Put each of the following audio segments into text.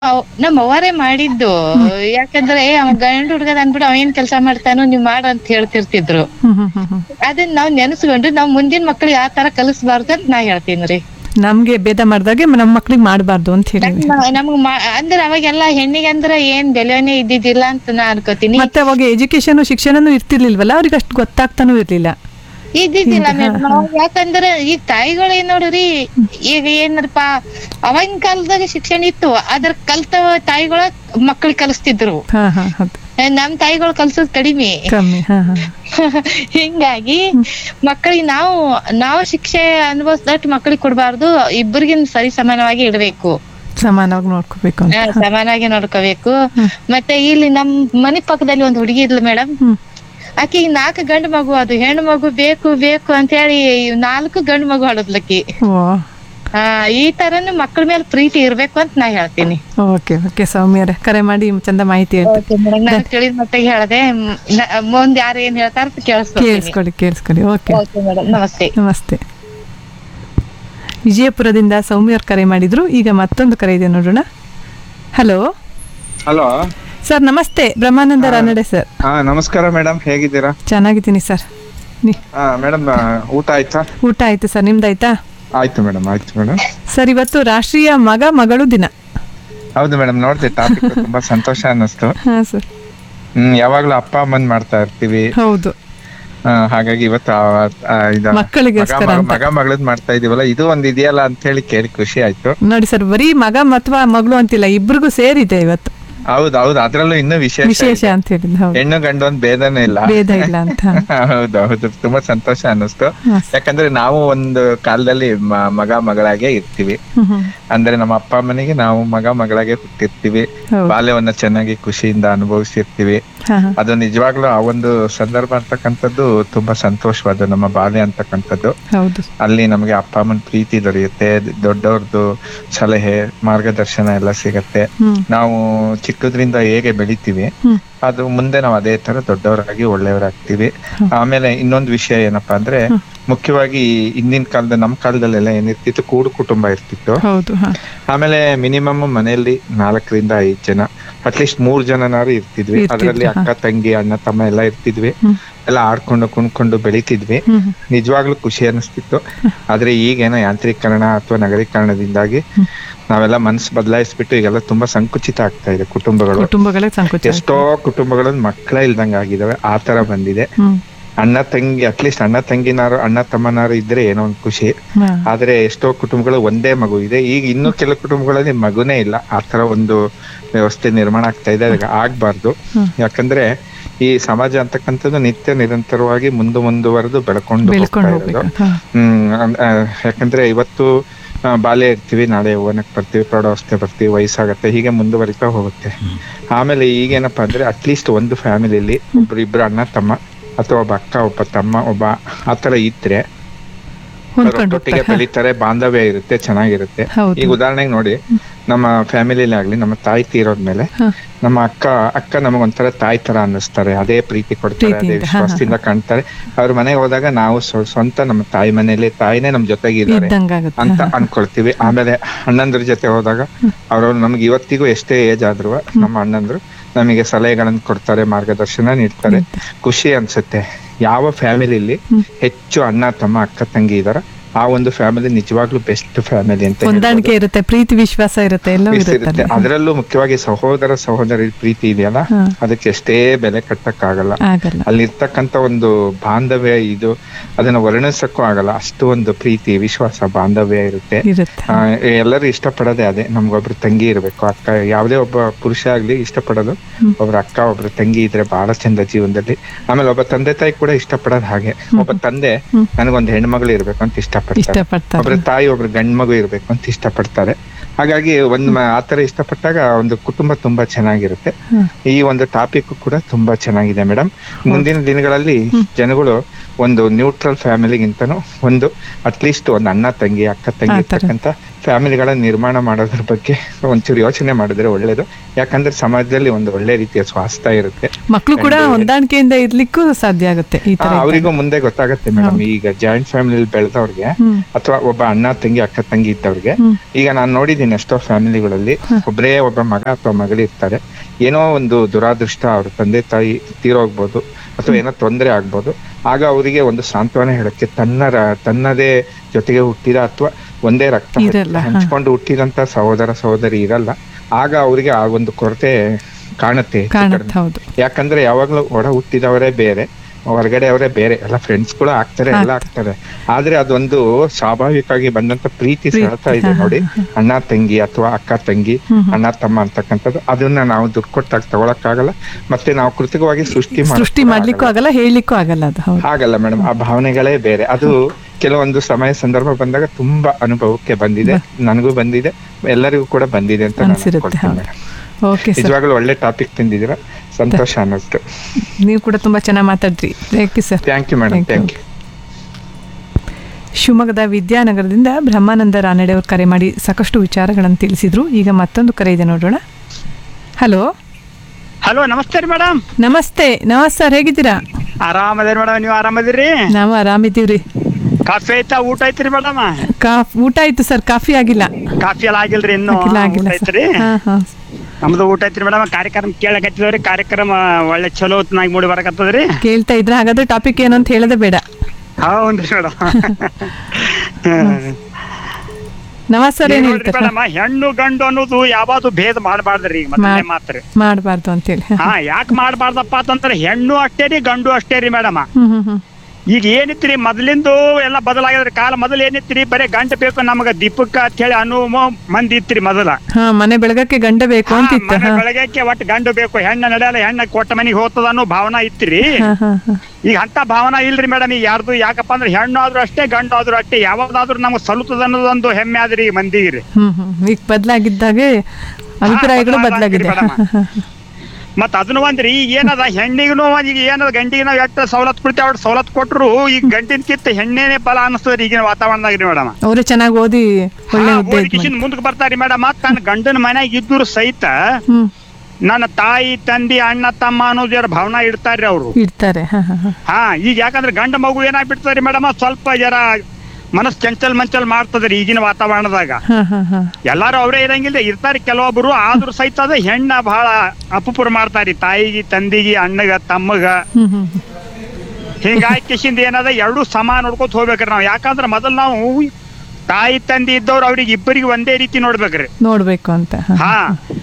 ಅವ್- ನಮ್ಮ ಅವರೇ ಮಾಡಿದ್ದು ಯಾಕಂದ್ರೆ ಅವ ಗಂಡ ಹುಡ್ಗದ ಅನ್ಬಿಟ್ಟು ಅವ ಏನ್ ಕೆಲಸ ಮಾಡ್ತಾನೋ ನೀವ್ ಮಾಡ ಅಂತ ಹೇಳ್ತಿರ್ತಿದ್ರು ಹ್ಮ್ ಹ್ಮ್ ಹ್ಮ್ ಹ್ಮ್ ಅದನ್ನ ನಾವ್ ನೆನೆಸ್ಕೊಂಡು ನಾವ್ ಮುಂದಿನ ಮಕ್ಳಿಗೆ ಆ ತರ ಕಲಿಸ್ಬಾರ್ದು ಅಂತ ನಾ ಹೇಳ್ತೀನಿ ರೀ ನಮ್ಗೆ ಭೇದ ಮಾಡ್ದಾಗೆ ನಮ್ಮ ಮಕ್ಳಿಗೆ ಮಾಡಬಾರ್ದು ಅಂತ ಹೇಳಿ ನಮ್ಮ- ನಮ್ಗ್ ಮಾ- ಅಂದ್ರೆ ಅವಾಗೆಲ್ಲ ಹೆಣ್ಣಿಗೆ ಅಂದ್ರ ಏನ್ ಬೆಲೆನೇ ಇದ್ದಿದ್ದಿಲ್ಲ ಅಂತ ನಾ ಅನ್ಕೋತೀನಿ ಮತ್ತೆ ಅವಾಗ ಎಜುಕೇಶನ್ ಶಿಕ್ಷಣನೂ ಇರ್ತಿರ್ಲಿಲ್ವಲ್ಲ ಅವ್ರಿಗೆ ಅಷ್ಟು ಗೊತ್ತಾಗ್ತಾನೂ ಇರ್ಲಿಲ್ಲ ಇದ್ದಿದ್ದಿಲ್ಲ ಮೇಡಮ್ ಯಾಕಂದ್ರ ಈಗ ತಾಯಿಗಳು ಏನ್ ನೋಡ್ರಿ ಈಗ ಏನಪ್ಪ ಅವಾಗಿನ ಕಾಲದಾಗ ಶಿಕ್ಷಣ ಇತ್ತು ಅದ್ರ ಕಲ್ತ ತಾಯಿಗಳ ಮಕ್ಳಿಗೆ ಕಲಿಸ್ತಿದ್ರು ಹಾ ಹಾ ಹೌದು ನಮ್ ತಾಯಿಗಳು ಕಲ್ಸೋದ್ ಕಡಿಮೆ ಕಮ್ಮಿ ಹಾ ಹಾ ಹಿಂಗಾಗಿ ಮಕ್ಕಳಿಗೆ ನಾವು ನಾವು ಶಿಕ್ಷೆ ಅನುಭವಿಸಿದಷ್ಟು ಮಕ್ಕಳಿಗೆ ಕೊಡಬಾರ್ದು ಇಬ್ಬರಿಗಿನ್ ಸರಿ ಸಮಾನವಾಗಿ ಇಡಬೇಕು ಸಮಾನವಾಗಿ ನೋಡ್ಕೋಬೇಕು ಅಂತ ಸಮಾನವಾಗಿ ನೋಡ್ಕೋಬೇಕು ಮತ್ತೆ ಇಲ್ಲಿ ನಮ್ ಮನೆ ಪಕ್ಕದಲ್ಲಿ ಒಂದ್ ಹುಡುಗಿ ಇದ್ಲು ಮೇಡಮ್ ಹ್ಮ್ ಆಕಿಗೆ ನಾಲ್ಕು ಗಂಡು ಮಗು ಅದು ಹೆಣ್ಣು ಮಗು ಬೇಕು ಬೇಕು ಅಂತ ಹೇಳಿ ನಾಲ್ಕು ಗಂಡು ಮಗು ಹಡದ್ಲಕ್ಕಿ ಓ ಆ ಈ ತರನು ಮಕ್ಕಳ ಮೇಲೆ ಪ್ರೀತಿ ಇರ್ಬೇಕು ಅಂತ ನಾ ಹೇಳ್ತೀನಿ ಓಕೆ ಓಕೆ ಸೌಮ್ಯರೇ ಕರೆ ಮಾಡಿ ಚಂದ ಮಾಹಿತಿ ಹೇಳ್ತೀವಿ ನಾನು ತಿಳಿದ ಮಟ್ಟಿಗೆ ಹೇಳ್ದೆ ಮ್, ನ- ಮುಂದ್ ಯಾರು ಏನ್ ಹೇಳ್ತಾರ ಕೇಳಿಸ್ಕೊತೀನಿ ಕೇಳಿಸ್ಕೊಳ್ಳಿ ಕೇಳಿಸ್ಕೊಳ್ಳಿ ಓಕೆ ಓಕೆ ಮೇಡಮ್ ನಮಸ್ತೆ ನಮಸ್ತೆ ವಿಜಯಪುರದಿಂದ ಸೌಮ್ಯವ್ರು ಕರೆ ಮಾಡಿದ್ರು ಈಗ ಮತ್ತೊಂದು ಕರೆ ಇದೆ ನೋಡೋಣ ಹಲೋ ಹಲೋ ಸರ್ ನಮಸ್ತೆ ಬ್ರಹ್ಮಾನಂದ ರಾನಡೆ ಸರ್ ಹಾ ನಮಸ್ಕಾರ ಮೇಡಮ್ ಹೇಗಿದ್ದೀರಾ ಚೆನ್ನಾಗಿದ್ದೀನಿ ಸರ್ ನೀ ಹಾ ಮೇಡಮ್ ಊಟ ಆಯ್ತಾ ಊಟ ಆಯ್ತು ಸರ್ ನಿಮ್ದಾಯ್ತಾ ಆಯ್ತು ಮೇಡಮ್ ಆಯ್ತು ಮೇಡಮ್ ಸರ್ ಇವತ್ತು ರಾಷ್ಟ್ರೀಯ ಮಗ ಮಗಳು ದಿನ ಹೌದು ಮೇಡಮ್ ನೋಡ್ದೆ ಟಾಪಿಕ್ ತುಂಬಾ ಸಂತೋಷ ಅನ್ನಿಸ್ತು ಹಾ ಸರ್ ಹ್ಮ್ ಯಾವಾಗ್ಲೂ ಅಪ್ಪ ಅಮ್ಮನ್ ಮಾಡ್ತಾ ಇರ್ತೀವಿ ಹೌದು ಆ, ಹಾಗಾಗಿ ಇವತ್ತು ಆ- ಆ ಇದು ಮಗ ಮಕ್ಕಳಿಗೋಸ್ಕರ ಮಗ- ಅಂತ ಮಗ ಮಗಳದ್ ಮಾಡ್ತಾ ಇದೀವಲ್ಲ ಇದು ಒಂದ್ ಇದೆಯಲ್ಲ ಅಂತ ಹೇಳಿ ಕೇಳಿ ಖುಷಿ ಆಯ್ತು ನೋಡಿ ಸರ್ ಬರೀ ಮಗ ಅಥವಾ ಮಗಳು ಅಂತಿಲ್ಲ ಇಬ್ರಿಗೂ ಸೇರಿದೆ ಇವತ್ತು ಹೌದು ಹೌದು ಅದ್ರಲ್ಲೂ ಇನ್ನೂ ವಿಶೇಷ ವಿಶೇಷ ಇದೆ. ಅಂತ ಹೇಳಿದ್ ಹೌದು ಹೆಣ್ಣು ಗಂಡು ಒಂದ್ ಭೇದನೇ ಇಲ್ಲ ಭೇದ ಇಲ್ಲ ಅಂತ ಹೌದು ಹೌದು ತುಂಬಾ ಸಂತೋಷ ಅನ್ನಿಸ್ತು ಹಾ. ಯಾಕಂದ್ರೆ ನಾವು ಒಂದು ಕಾಲದಲ್ಲಿ ಮ- ಮಗ ಮಗಳಾಗೆ ಇರ್ತೀವಿ ಹ್ಮ್ ಹ್ಮ್. ಅಂದ್ರೆ ನಮ್ಮ ಅಪ್ಪ ಅಮ್ಮನಿಗೆ ನಾವು ಮಗ ಮಗಳಾಗೆ ಹುಟ್ಟಿರ್ತೀವಿ ಹೌದು ಬಾಲ್ಯವನ್ನ ಚೆನ್ನಾಗಿ ಖುಷಿಯಿಂದ ಅನುಭವಿಸಿರ್ತೀವಿ ಹಾ ಹಾ ಅದು ನಿಜವಾಗ್ಲೂ ಆ ಒಂದು ಸಂದರ್ಭ ಅಂತಕ್ಕಂಥದ್ದು ತುಂಬಾ ಸಂತೋಷವಾದ ನಮ್ಮ ಬಾಲ್ಯ ಅಂತಕ್ಕಂಥದ್ದು ಹೌದು ಅಲ್ಲಿ ನಮಗೆ ಅಪ್ಪ ಅಮ್ಮನ ಪ್ರೀತಿ ದೊರೆಯುತ್ತೆ ದೊಡ್ಡವ್ರದ್ದು ಸಲಹೆ ಮಾರ್ಗದರ್ಶನ ಎಲ್ಲ ಸಿಗತ್ತೆ ಹ್ಮ್ ನಾವು ಚಿಕ್ಕದ್ರಿಂದ ಹೇಗೆ ಬೆಳಿತೀವಿ ಹ್ಮ್ ಅದು ಮುಂದೆ ನಾವು ಅದೇ ತರ ದೊಡ್ಡವರಾಗಿ ಒಳ್ಳೆಯವರಾಗ್ತೀವಿ ಆಮೇಲೆ ಇನ್ನೊಂದು ವಿಷಯ ಏನಪ್ಪಾ ಅಂದ್ರೆ ಮುಖ್ಯವಾಗಿ ಹಿಂದಿನ ಕಾಲದ ನಮ್ಮ ಕಾಲದಲ್ಲೆಲ್ಲ ಏನಿರ್ತಿತ್ತು ಕೂಡು ಕುಟುಂಬ ಇರ್ತಿತ್ತು ಹೌದು ಹಾ ಆಮೇಲೆ ಮಿನಿಮಮ್ ಮನೆಯಲ್ಲಿ ನಾಲ್ಕರಿಂದ ಐದ್ ಜನ ಅಟ್ಲೀಸ್ಟ್ ಮೂರ್ ಜನನಾರು ಇರ್ತಿದ್ವಿ ಇರ್ತಿದ್ರು, ಅದರಲ್ಲಿ ಹಾ. ಅಕ್ಕ ತಂಗಿ ಅಣ್ಣ ತಮ್ಮ ಎಲ್ಲ ಇರ್ತಿದ್ವಿ ಹ್ಮ್. ಎಲ್ಲ ಆಡ್ಕೊಂಡು ಕುಣ್ಕೊಂಡು ಬೆಳಿತಿದ್ವಿ ಹ್ಮ್ ಹ್ಮ್. ನಿಜವಾಗ್ಲೂ ಖುಷಿ ಅನಿಸ್ತಿತ್ತು ಆದ್ರೆ ಈಗೇನೋ ಯಾಂತ್ರೀಕರಣ ಅಥವಾ ನಗರೀಕರಣದಿಂದಾಗಿ ನಾವೆಲ್ಲ ಮನ್ಸು ಬದಲಾಯಿಸ್ಬಿಟ್ಟು ಈಗೆಲ್ಲ ತುಂಬಾ ಸಂಕುಚಿತ ಆಗ್ತಾ ಇದೆ ಕುಟುಂಬಗಳು ಕುಟುಂಬಗಳೇ ಸಂಕೋಚ ಎಷ್ಟೋ ಕುಟುಂಬಗಳಲ್ಲಿ ಮಕ್ಕಳ ಇಲ್ದಂಗ ಆಗಿದಾವೆ ಆ ತರ ಬಂದಿದೆ ಹ್ಮ್ ಅಣ್ಣ ತಂಗಿ ಅಟ್ಲೀಸ್ಟ್ ಅಣ್ಣ ತಂಗಿನಾರು ಅಣ್ಣ ತಮ್ಮನಾರು ಇದ್ರೆ ಏನೋ ಒಂದ್ ಖುಷಿ ಹಾ. ಆದ್ರೆ ಎಷ್ಟೋ ಕುಟುಂಬಗಳು ಒಂದೇ ಮಗು ಇದೆ ಈಗ ಇನ್ನು ಕೆಲವು ಕುಟುಂಬಗಳಲ್ಲಿ ಮಗುನೇ ಇಲ್ಲ ಆ ತರ ಒಂದು ವ್ಯವಸ್ಥೆ ನಿರ್ಮಾಣ ಆಗ್ತಾ ಇದೆ ಅದಕ್ಕೆ ಆಗ್ಬಾರ್ದು ಹ್ಮ್. ಯಾಕಂದ್ರೆ ಈ ಸಮಾಜ ಅಂತಕ್ಕಂಥದ್ದು ನಿತ್ಯ ನಿರಂತರವಾಗಿ ಮುಂದೆ ಮುಂದುವರೆದು ಬೆಳ್ಕೊಂಡು ಹೋಗ್ತಾ ಬೆಳ್ಕೊಂಡು ಇರೋದು ಹೋಗ್ಬೇಕು ಹಾ. ಹ್ಮ್ ಅನ್- ಆ, ಯಾಕಂದ್ರೆ ಇವತ್ತು ಆ, ಬಾಲ್ಯ ಇರ್ತೀವಿ ನಾಳೆ ಯೌವನಕ್ಕೆ ಬರ್ತೀವಿ ಪ್ರೌಢಾವಸ್ಥೆ ಬರ್ತೀವಿ ವಯಸ್ಸಾಗತ್ತೆ ಹೀಗೆ ಮುಂದುವರಿತಾ ಹೋಗುತ್ತೆ ಆಮೇಲೆ ಈಗೇನಪ್ಪಾ ಅಂದ್ರೆ ಅಟ್ಲೀಸ್ಟ್ ಒಂದು ಫ್ಯಾಮಿಲಿಲಿ ಒಬ್ರು ಇಬ್ರು ಅಣ್ಣ ತಮ್ಮ ಅಥವಾ ಒಬ್ಬ ಅಕ್ಕ ಒಬ್ಬ ತಮ್ಮ ಒಬ್ಬ ಆತರ ಇದ್ರೆ ಹೊಂದ್ಕೊಂಡು ಒಟ್ಟಿಗೆ ಹೋಗ್ತಾರೆ ಬೆಳಿತಾರೆ ಬಾಂಧವ್ಯ ಇರುತ್ತೆ ಚೆನ್ನಾಗಿರುತ್ತೆ ಹೌದು ಈಗ ಉದಾಹರಣೆಗೆ ನೋಡಿ ನಮ್ಮ ಫ್ಯಾಮಿಲಿಲಿ ಆಗ್ಲಿ ನಮ್ಮ ತಾಯಿ ತೀರೋದ್ಮೇಲೆ ಹಾ. ನಮ್ಮ ಅಕ್ಕ ಅಕ್ಕ ನಮಗೊಂಥರ ತಾಯಿ ತರ ಅನ್ನಿಸ್ತಾರೆ ಅದೇ ಪ್ರೀತಿ ಕೊಡ್ತಾರೆ ಅದೇ ಪ್ರೀತಿಯಿಂದ, ಹಾ, ಹಾ, ವಿಶ್ವಾಸದಿಂದ ಕಾಣ್ತಾರೆ ಅವ್ರ ಮನೆಗೆ ಹೋದಾಗ ನಾವು ಸ್ವ- ಸ್ವಂತ ನಮ್ಮ ತಾಯಿ ಮನೇಲಿ ತಾಯಿನೇ ನಮ್ ಜೊತೆಗೆ ಇದ್ದಾರೆ ಇದ್ದಂಗಾಗುತ್ತೆ ಅಂತ ಅನ್ಕೊಳ್ತೀವಿ ಆಮೇಲೆ ಅಣ್ಣಂದ್ರ ಜೊತೆ ಹೋದಾಗ ಅವ್ರವ್ರು ನಮ್ಗೆ ಇವತ್ತಿಗೂ ಎಷ್ಟೇ ಏಜ್ ಆದ್ರೂ ನಮ್ಮ ಅಣ್ಣಂದ್ರು ನಮಗೆ ಸಲಹೆಗಳನ್ನ ಕೊಡ್ತಾರೆ ಮಾರ್ಗದರ್ಶನ ನೀಡ್ತಾರೆ ಖುಷಿ ಅನ್ಸುತ್ತೆ ಯಾವ ಫ್ಯಾಮಿಲಿಲಿ ಹೆಚ್ಚು ಅಣ್ಣ ತಮ್ಮ ಅಕ್ಕ ತಂಗಿ ಇದಾರ ಆ ಒಂದು ಫ್ಯಾಮಿಲಿ ನಿಜವಾಗ್ಲೂ ಬೆಸ್ಟ್ ಫ್ಯಾಮಿಲಿ ಅಂತ ಹೇಳ್ಬೋದು. ಹೊಂದಾಣಿಕೆ ಇರುತ್ತೆ ಪ್ರೀತಿ ವಿಶ್ವಾಸ ಇರುತ್ತೆ ಎಲ್ಲವೂ ಇರುತ್ತೆ. ಇರುತ್ತೆ ಅಲ್ಲಿ. ಅದರಲ್ಲೂ ಮುಖ್ಯವಾಗಿ ಸಹೋದರ ಸಹೋದರಿ ಪ್ರೀತಿ ಇದೆಯಲ್ಲ ಹಾ. ಅದಕ್ಕೆ ಎಷ್ಟೇ ಬೆಲೆ ಕಟ್ಟಕ್ಕಾಗಲ್ಲ ಆಗಲ್ಲ ಅಲ್ಲಿರ್ತಕ್ಕಂಥ ಒಂದು ಬಾಂಧವ್ಯ ಇದು ಅದನ್ನ ವರ್ಣಿಸಕ್ಕೂ ಆಗಲ್ಲ ಅಷ್ಟು ಒಂದು ಪ್ರೀತಿ ವಿಶ್ವಾಸ ಬಾಂಧವ್ಯ ಇರುತ್ತೆ ಇರುತ್ತೆ ಆ, ಎಲ್ಲರೂ ಇಷ್ಟಪಡೋದೇ ಅದೇ ನಮ್ಗೊಬ್ರು ತಂಗಿ ಇರ್ಬೇಕು ಅಕ್ಕ ಯಾವುದೇ ಒಬ್ಬ ಪುರುಷ ಆಗ್ಲಿ ಇಷ್ಟಪಡೋದು ಒಬ್ರು ಅಕ್ಕ ಒಬ್ರು ತಂಗಿ ಇದ್ರೆ ಬಹಳ ಚಂದ ಜೀವನದಲ್ಲಿ ಆಮೇಲೆ ಒಬ್ಬ ತಂದೆ ತಾಯಿ ಕೂಡ ಇಷ್ಟಪಡೋದು ಹಾಗೆ ಒಬ್ಬ ತಂದೆ ನನಗೊಂದು ಹೆಣ್ಮಗಳು ಇರ್ಬೇಕು ಅಂತ ಇಷ್ಟಪಡ್ತಾರೆ ಇಷ್ಟಪಡ್ತಾರೆ ಒಬ್ರ ತಾಯಿ ಒಬ್ರು ಗಂಡ್ ಮಗು ಇರ್ಬೇಕು ಅಂತ ಇಷ್ಟಪಡ್ತಾರೆ ಹಾಗಾಗಿ ಒಂದ್ ಮ- ಆತರ ಇಷ್ಟಪಟ್ಟಾಗ ಒಂದು ಕುಟುಂಬ ತುಂಬಾ ಚೆನ್ನಾಗಿರುತ್ತೆ ಹ್ಮ್. ಈ ಒಂದು ಟಾಪಿಕ್ ಕೂಡ ತುಂಬಾ ಚೆನ್ನಾಗಿದೆ ಮೇಡಮ್ ಮುಂದಿನ ದಿನಗಳಲ್ಲಿ ಜನಗಳು ಒಂದು ನ್ಯೂಟ್ರಲ್ ಫ್ಯಾಮಿಲಿಗಿಂತನೂ ಒಂದು ಅಟ್ಲೀಸ್ಟ್ ಒಂದು ಅಣ್ಣ ತಂಗಿ ಅಕ್ಕ ತಂಗಿ ಆ ಥರ. ಇರ್ತಕ್ಕಂಥ ಫ್ಯಾಮಿಲಿಗಳ ನಿರ್ಮಾಣ ಮಾಡೋದ್ರ ಬಗ್ಗೆ ಒಂಚೂರು ಯೋಚನೆ ಮಾಡಿದ್ರೆ ಒಳ್ಳೇದು ಯಾಕಂದ್ರೆ ಸಮಾಜದಲ್ಲಿ ಒಂದು ಒಳ್ಳೆ ರೀತಿಯ ಸ್ವಾಸ್ಥ್ಯ ಇರುತ್ತೆ ಮಕ್ಕಳು ಕೂಡ ಹೊಂದಾಣಿಕೆಯಿಂದ ಇರ್ಲಿಕ್ಕೂ ಸಾಧ್ಯ ಆಗುತ್ತೆ ಈ ತರ ಆ, ಅವರಿಗೂ ಮುಂದೆ ಗೊತ್ತಾಗುತ್ತೆ ಮೇಡಮ್ ಈಗ ಜಾಯಿಂಟ್ ಫ್ಯಾಮಿಲಿ ಬೆಳೆದವ್ರಿಗೆ ಹ್ಮ್. ಅಥವಾ ಒಬ್ಬ ಅಣ್ಣ ತಂಗಿ ಅಕ್ಕ ತಂಗಿ ಇದ್ದವ್ರಿಗೆ ಹ್ಮ್. ಈಗ ನಾನು ನೋಡಿದ್ದೀನಿ ಎಷ್ಟೋ ಫ್ಯಾಮಿಲಿಗಳಲ್ಲಿ ಒಬ್ಬರೇ ಒಬ್ಬ ಮಗ ಅಥವಾ ಮಗಳು ಇರ್ತಾರೆ ಏನೋ ಒಂದು ದುರಾದೃಷ್ಟ ಅವ್ರ ತಂದೆ ತಾಯಿ ತೀರೋಗ್ಬೋದು ಅಥವಾ ಏನೋ ತೊಂದರೆ ಆಗ್ಬೋದು ಆಗ ಅವರಿಗೆ ಒಂದು ಸಾಂತ್ವನ ಹೇಳಕ್ಕೆ ತನ್ನ ರ- ತನ್ನದೇ ಜೊತೆಗೆ ಹುಟ್ಟಿದ ಅಥವಾ ಒಂದೇ ರಕ್ತ ಇರಲ್ಲ, ಹಾ. ಹಂಚ್ಕೊಂಡು ಹುಟ್ಟಿದಂತ ಸಹೋದರ ಸಹೋದರಿ ಇರಲ್ಲ ಆಗ ಅವರಿಗೆ ಆ ಒಂದು ಕೊರತೆ ಕಾಣುತ್ತೆ ಹೆಚ್ಚು ಕಾಣುತ್ತೆ ಕಡಿಮೆ. ಹೌದು ಯಾಕಂದ್ರೆ ಯಾವಾಗ್ಲೂ ಒಡ ಹುಟ್ಟಿದವರೇ ಬೇರೆ ಹೊರಗಡೆ ಅವರೇ ಬೇರೆ ಎಲ್ಲ ಫ್ರೆಂಡ್ಸ್ ಕೂಡ ಆಗ್ತಾರೆ ಎಲ್ಲ ಆಗ್ತಾರೆ ಆದ್ರೆ ಅದೊಂದು ಸ್ವಾಭಾವಿಕವಾಗಿ ಬಂದಂತ ಪ್ರೀತಿ ಸೆಳೆತ ಇದೆ ನೋಡಿ ಅಣ್ಣ ತಂಗಿ ಅಥವಾ ಅಕ್ಕ ತಂಗಿ ಅಣ್ಣ ತಮ್ಮ ಅಂತಕ್ಕಂಥದ್ದು ಅದನ್ನ ನಾವು ದುಡ್ಡು ಕೊಟ್ಟಾಗ ತಗೊಳಕ್ಕಾಗಲ್ಲ ಮತ್ತೆ ನಾವು ಕೃತಕವಾಗಿ ಸೃಷ್ಟಿ ಮಾಡಕ್ ಸೃಷ್ಟಿ ಕೂಡ ಮಾಡ್ಲಿಕ್ಕೂ ಆಗಲ್ಲ ಹೇಳಲಿಕ್ಕೂ ಆಗಲ್ಲ ಅದು ಹೌದು ಆಗಲ್ಲ ಮೇಡಮ್ ಆ ಭಾವನೆಗಳೇ ಬೇರೆ ಅದು ಕೆಲವೊಂದು ಸಮಯ ಸಂದರ್ಭ ಬಂದಾಗ ತುಂಬಾ ಅನುಭವಕ್ಕೆ ಬಂದಿದೆ ನನಗೂ ಬಂದಿದೆ ಎಲ್ಲರಿಗೂ ಕೂಡ ಬಂದಿದೆ ಅಂತ ನಾನು ಅನ್ಸಿರುತ್ತೆ ಅನ್ಕೊಳ್ತೀನಿ ಹೌದು ಮೇಡಮ್ ಓಕೆ ಸರ್ ನಿಜವಾಗ್ಲೂ ಒಳ್ಳೆ ಟಾಪಿಕ್ ತಂದಿದ್ದೀರಾ ಸಂತೋಷ ಅನ್ನಿಸ್ತು ನೀವು ಕೂಡ ತುಂಬಾ ಚೆನ್ನಾಗಿ ಮಾತಾಡ್ರಿ thank you sir thank you madam Thank you. Thank you ಶಿವಮೊಗ್ಗದ ವಿದ್ಯಾನಗರದಿಂದ ಬ್ರಹ್ಮಾನಂದ ರಾನಡೆ ಅವರು ಕರೆ ಮಾಡಿ ಸಾಕಷ್ಟು ವಿಚಾರಗಳನ್ನು ತಿಳಿಸಿದ್ರು ಈಗ ಮತ್ತೊಂದು ಕರೆ ಇದೆ ನೋಡೋಣ ಹಲೋ ಹಲೋ ನಮಸ್ತೆ ರೀ ಮೇಡಮ್ ನಮಸ್ತೆ ನಮಸ್ ಸರ್ ಹೇಗಿದ್ದೀರಾ ಆರಾಮದೇರಿ ಮೇಡಮ್ ನೀವು ಆರಾಮದಿರಿ ನಾವು ಆರಾಮಿದ್ದೀವ್ರಿ ಕಾಫಿ ಆಯ್ತಾ ಊಟ ಐತ್ರಿ ಮೇಡಮ್ ಕಾಫ್ ಊಟ ಆಯ್ತು ಸರ್ ಕಾಫಿ ಆಗಿಲ್ಲ ಕಾಫಿ ಎಲ್ಲ ಆಗಿಲ್ರಿ ಇನ್ನು ಆಗಿಲ್ಲ ಆಗಿಲ್ಲ ಊಟ ಸರ್ ಐತ್ರಿ ಹಾ ಹಾ ನಮ್ದು ಊಟ ಐತ್ರಿ ಮೇಡಮ್ ಕಾರ್ಯಕ್ರಮ ಕೇಳಕತ್ತಿದವ್ರಿ ಕಾರ್ಯಕ್ರಮ ಒಳ್ಳೆ ಚಲೋ ಹೊತ್ನಾಗಿ ಮೂಡಿ ಬರಕತ್ತದ್ರಿ ಕೇಳ್ತಾ ಇದ್ರ ಹಾಗಾದ್ರೆ ಟಾಪಿಕ್ ಏನು ಅಂತ ಹೇಳೋದೇ ಬೇಡ ಹೌನ್ರಿ ಮೇಡಮ್ ನಮಸ್ ಸರ್ ಏನ್ ಹೇಳ್ತಾರೆ ಮೇಡಮ್ ಹೆಣ್ಣು ಗಂಡು ಅನ್ನೋದು ಯಾವಾದು ಭೇದ ಮಾಡಬಾರ್ದ್ರಿ ಈಗ ಮೊದಲನೇ ಮಾಡ್- ಮಾತ್ರಿ ಮಾಡಬಾರ್ದು ಅಂತೇಳಿ ಹಾ ಯಾಕೆ ಮಾಡಬಾರ್ದಪ್ಪ ಅಂತಂದ್ರೆ ಹೆಣ್ಣು ಅಷ್ಟೇ ರೀ ಗಂಡು ಅಷ್ಟೇ ರೀ ಮೇಡಮ್ ಹ್ಮ್ ಹ್ಮ್ ಹ್ಮ್ ಈಗ ಏನಿತ್ರಿ ಮೊದಲಿಂದು ಎಲ್ಲ ಬದಲಾಗಿದ್ರಿ ಕಾಲ ಮೊದಲು ಏನಿತ್ರಿ ಬರೀ ಗಂಡ ಬೇಕು ನಮಗ ದೀಪಕ್ಕ ಅಂತ ಹೇಳಿ ಅನ್ನೋ ಮಂದಿ ಇತ್ರಿ ಮೊದಲ ಹಾ ಮನೆ ಬೆಳಗಕ್ಕೆ ಗಂಡ ಬೇಕು ಅಂತಿತ್ತು ಮನೆ ಹಾ ಬೆಳಗಕ್ಕೆ ಒಟ್ಟು ಗಂಡು ಬೇಕು ಹೆಣ್ಣ ನಡೆಯಲ್ಲ ಹೆಣ್ಣ ಕೊಟ್ಟ ಮನೆಗೆ ಹೋಗ್ತದ ಅನ್ನೋ ಭಾವನಾ ಇತ್ರಿ ಹಾ ಹಾ ಹಾ ಈಗ ಅಂತ ಭಾವನಾ ಇಲ್ರಿ ಮೇಡಮ್ ಈಗ ಯಾರ್ದು ಯಾಕಪ್ಪ ಅಂದ್ರೆ ಹೆಣ್ಣು ಆದ್ರೂ ಅಷ್ಟೇ ಗಂಡು ಆದ್ರೂ ಅಷ್ಟೇ ಯಾವ್ದಾದ್ರು ನಮ್ಗೆ ಸಲ್ಲುತ್ತದ ಅನ್ನೋದೊಂದು ಹೆಮ್ಮೆ ಆದ್ರಿ ಈಗ ಮಂದಿಗೆ ಹ್ಮ್ ಹ್ಮ್ ಈಗ ಬದಲಾಗಿದ್ದಾಗೆ ಅಭಿಪ್ರಾಯಗಳು ಹಾ, ಬದಲಾಗಿದೆ ಬದ್ಲಾಗಿದೆ ಮತ್ತ ಅದನ್ನು ಒಂದ್ರಿ ಈಗ ಏನದ ಹೆಣ್ಣಿಗೂ ಈಗ ಏನದ ಗಂಡಿಗೆ ನಾವ್ ಎಷ್ಟು ಸವಲತ್ ಕೊಡ್ತೇವೆ ಅವ್ರು ಸವಲತ್ ಕೊಟ್ರು ಈಗ ಗಂಡಿನ ಕಿತ್ತ ಹೆಣ್ಣೇನೆ ಬಲ ಅನಿಸ್ತದ್ರಿ ಈಗಿನ ವಾತಾವರಣದಾಗ ಮೇಡಮ್ ಅವರೇ ಚೆನ್ನಾಗಿ ಓದಿ ಒಳ್ಳೆ ಹುದ್ದೆ ಇದ್ ಮಾಡಿ. ಮುಂದಕ್ಕೆ ಬರ್ತಾರಿ ಮೇಡಮ್ ತನ್ನ ಗಂಡನ ಮನ್ಯಾಗ ಇದ್ರು ಸಹಿತ ಹ್ಮ್ ನನ್ನ ತಾಯಿ ತಂದಿ ಅಣ್ಣ ತಮ್ಮ ಅನ್ನೋದು ಯಾರು ಭಾವನಾ ಇಡ್ತಾರ್ರಿ ಅವರು ಇಡ್ತಾರೆ ಹಾ ಹಾ ಹಾ ಹಾ ಈಗ ಯಾಕಂದ್ರೆ ಗಂಡ ಮಗು ಏನಾಗ್ಬಿಡ್ತಾರಿ ಮೇಡಮ್ ಸ್ವಲ್ಪ ಜರ ಮನಸ್ ಚಂಚಲ್ ಮಂಚಲ್ ಮಾಡ್ತದ್ರಿ ಈಗಿನ ವಾತಾವರಣದಾಗ ಹಾ ಹಾ ಹಾ ಎಲ್ಲಾರು ಅವರೇ ಇರಂಗಿಲ್ಲ ಇರ್ತಾರಿ ಕೆಲವೊಬ್ರು ಆದ್ರೂ ಸಹಿತ ಅದ ಹೆಣ್ಣ ಬಹಳ ಅಪಪುರ ಮಾಡ್ತಾರಿ ತಾಯಿಗೆ ತಂದಿಗೆ ಅಣ್ಣಗ ತಮ್ಮಗ ಹ್ಮ್ ಹ್ಮ್ ಹ್ಮ್. ಹಿಂಗಾಗಿ ಕಿಶಿಂದ ಏನದ ಎರಡು ಸಮ ನೋಡ್ಕೊತ ಹೋಗ್ಬೇಕ್ರಿ ನಾವು ಯಾಕಂದ್ರ ಮೊದಲ್ ನಾವು ತಾಯಿ ತಂದಿ ಇದ್ದವ್ರು ಅವ್ರಿಗೆ ಇಬ್ಬರಿಗೆ ಒಂದೇ ರೀತಿ ನೋಡ್ಬೇಕ್ರಿ ನೋಡ್ಬೇಕು ಅಂತ ಹಾ. ಹಾ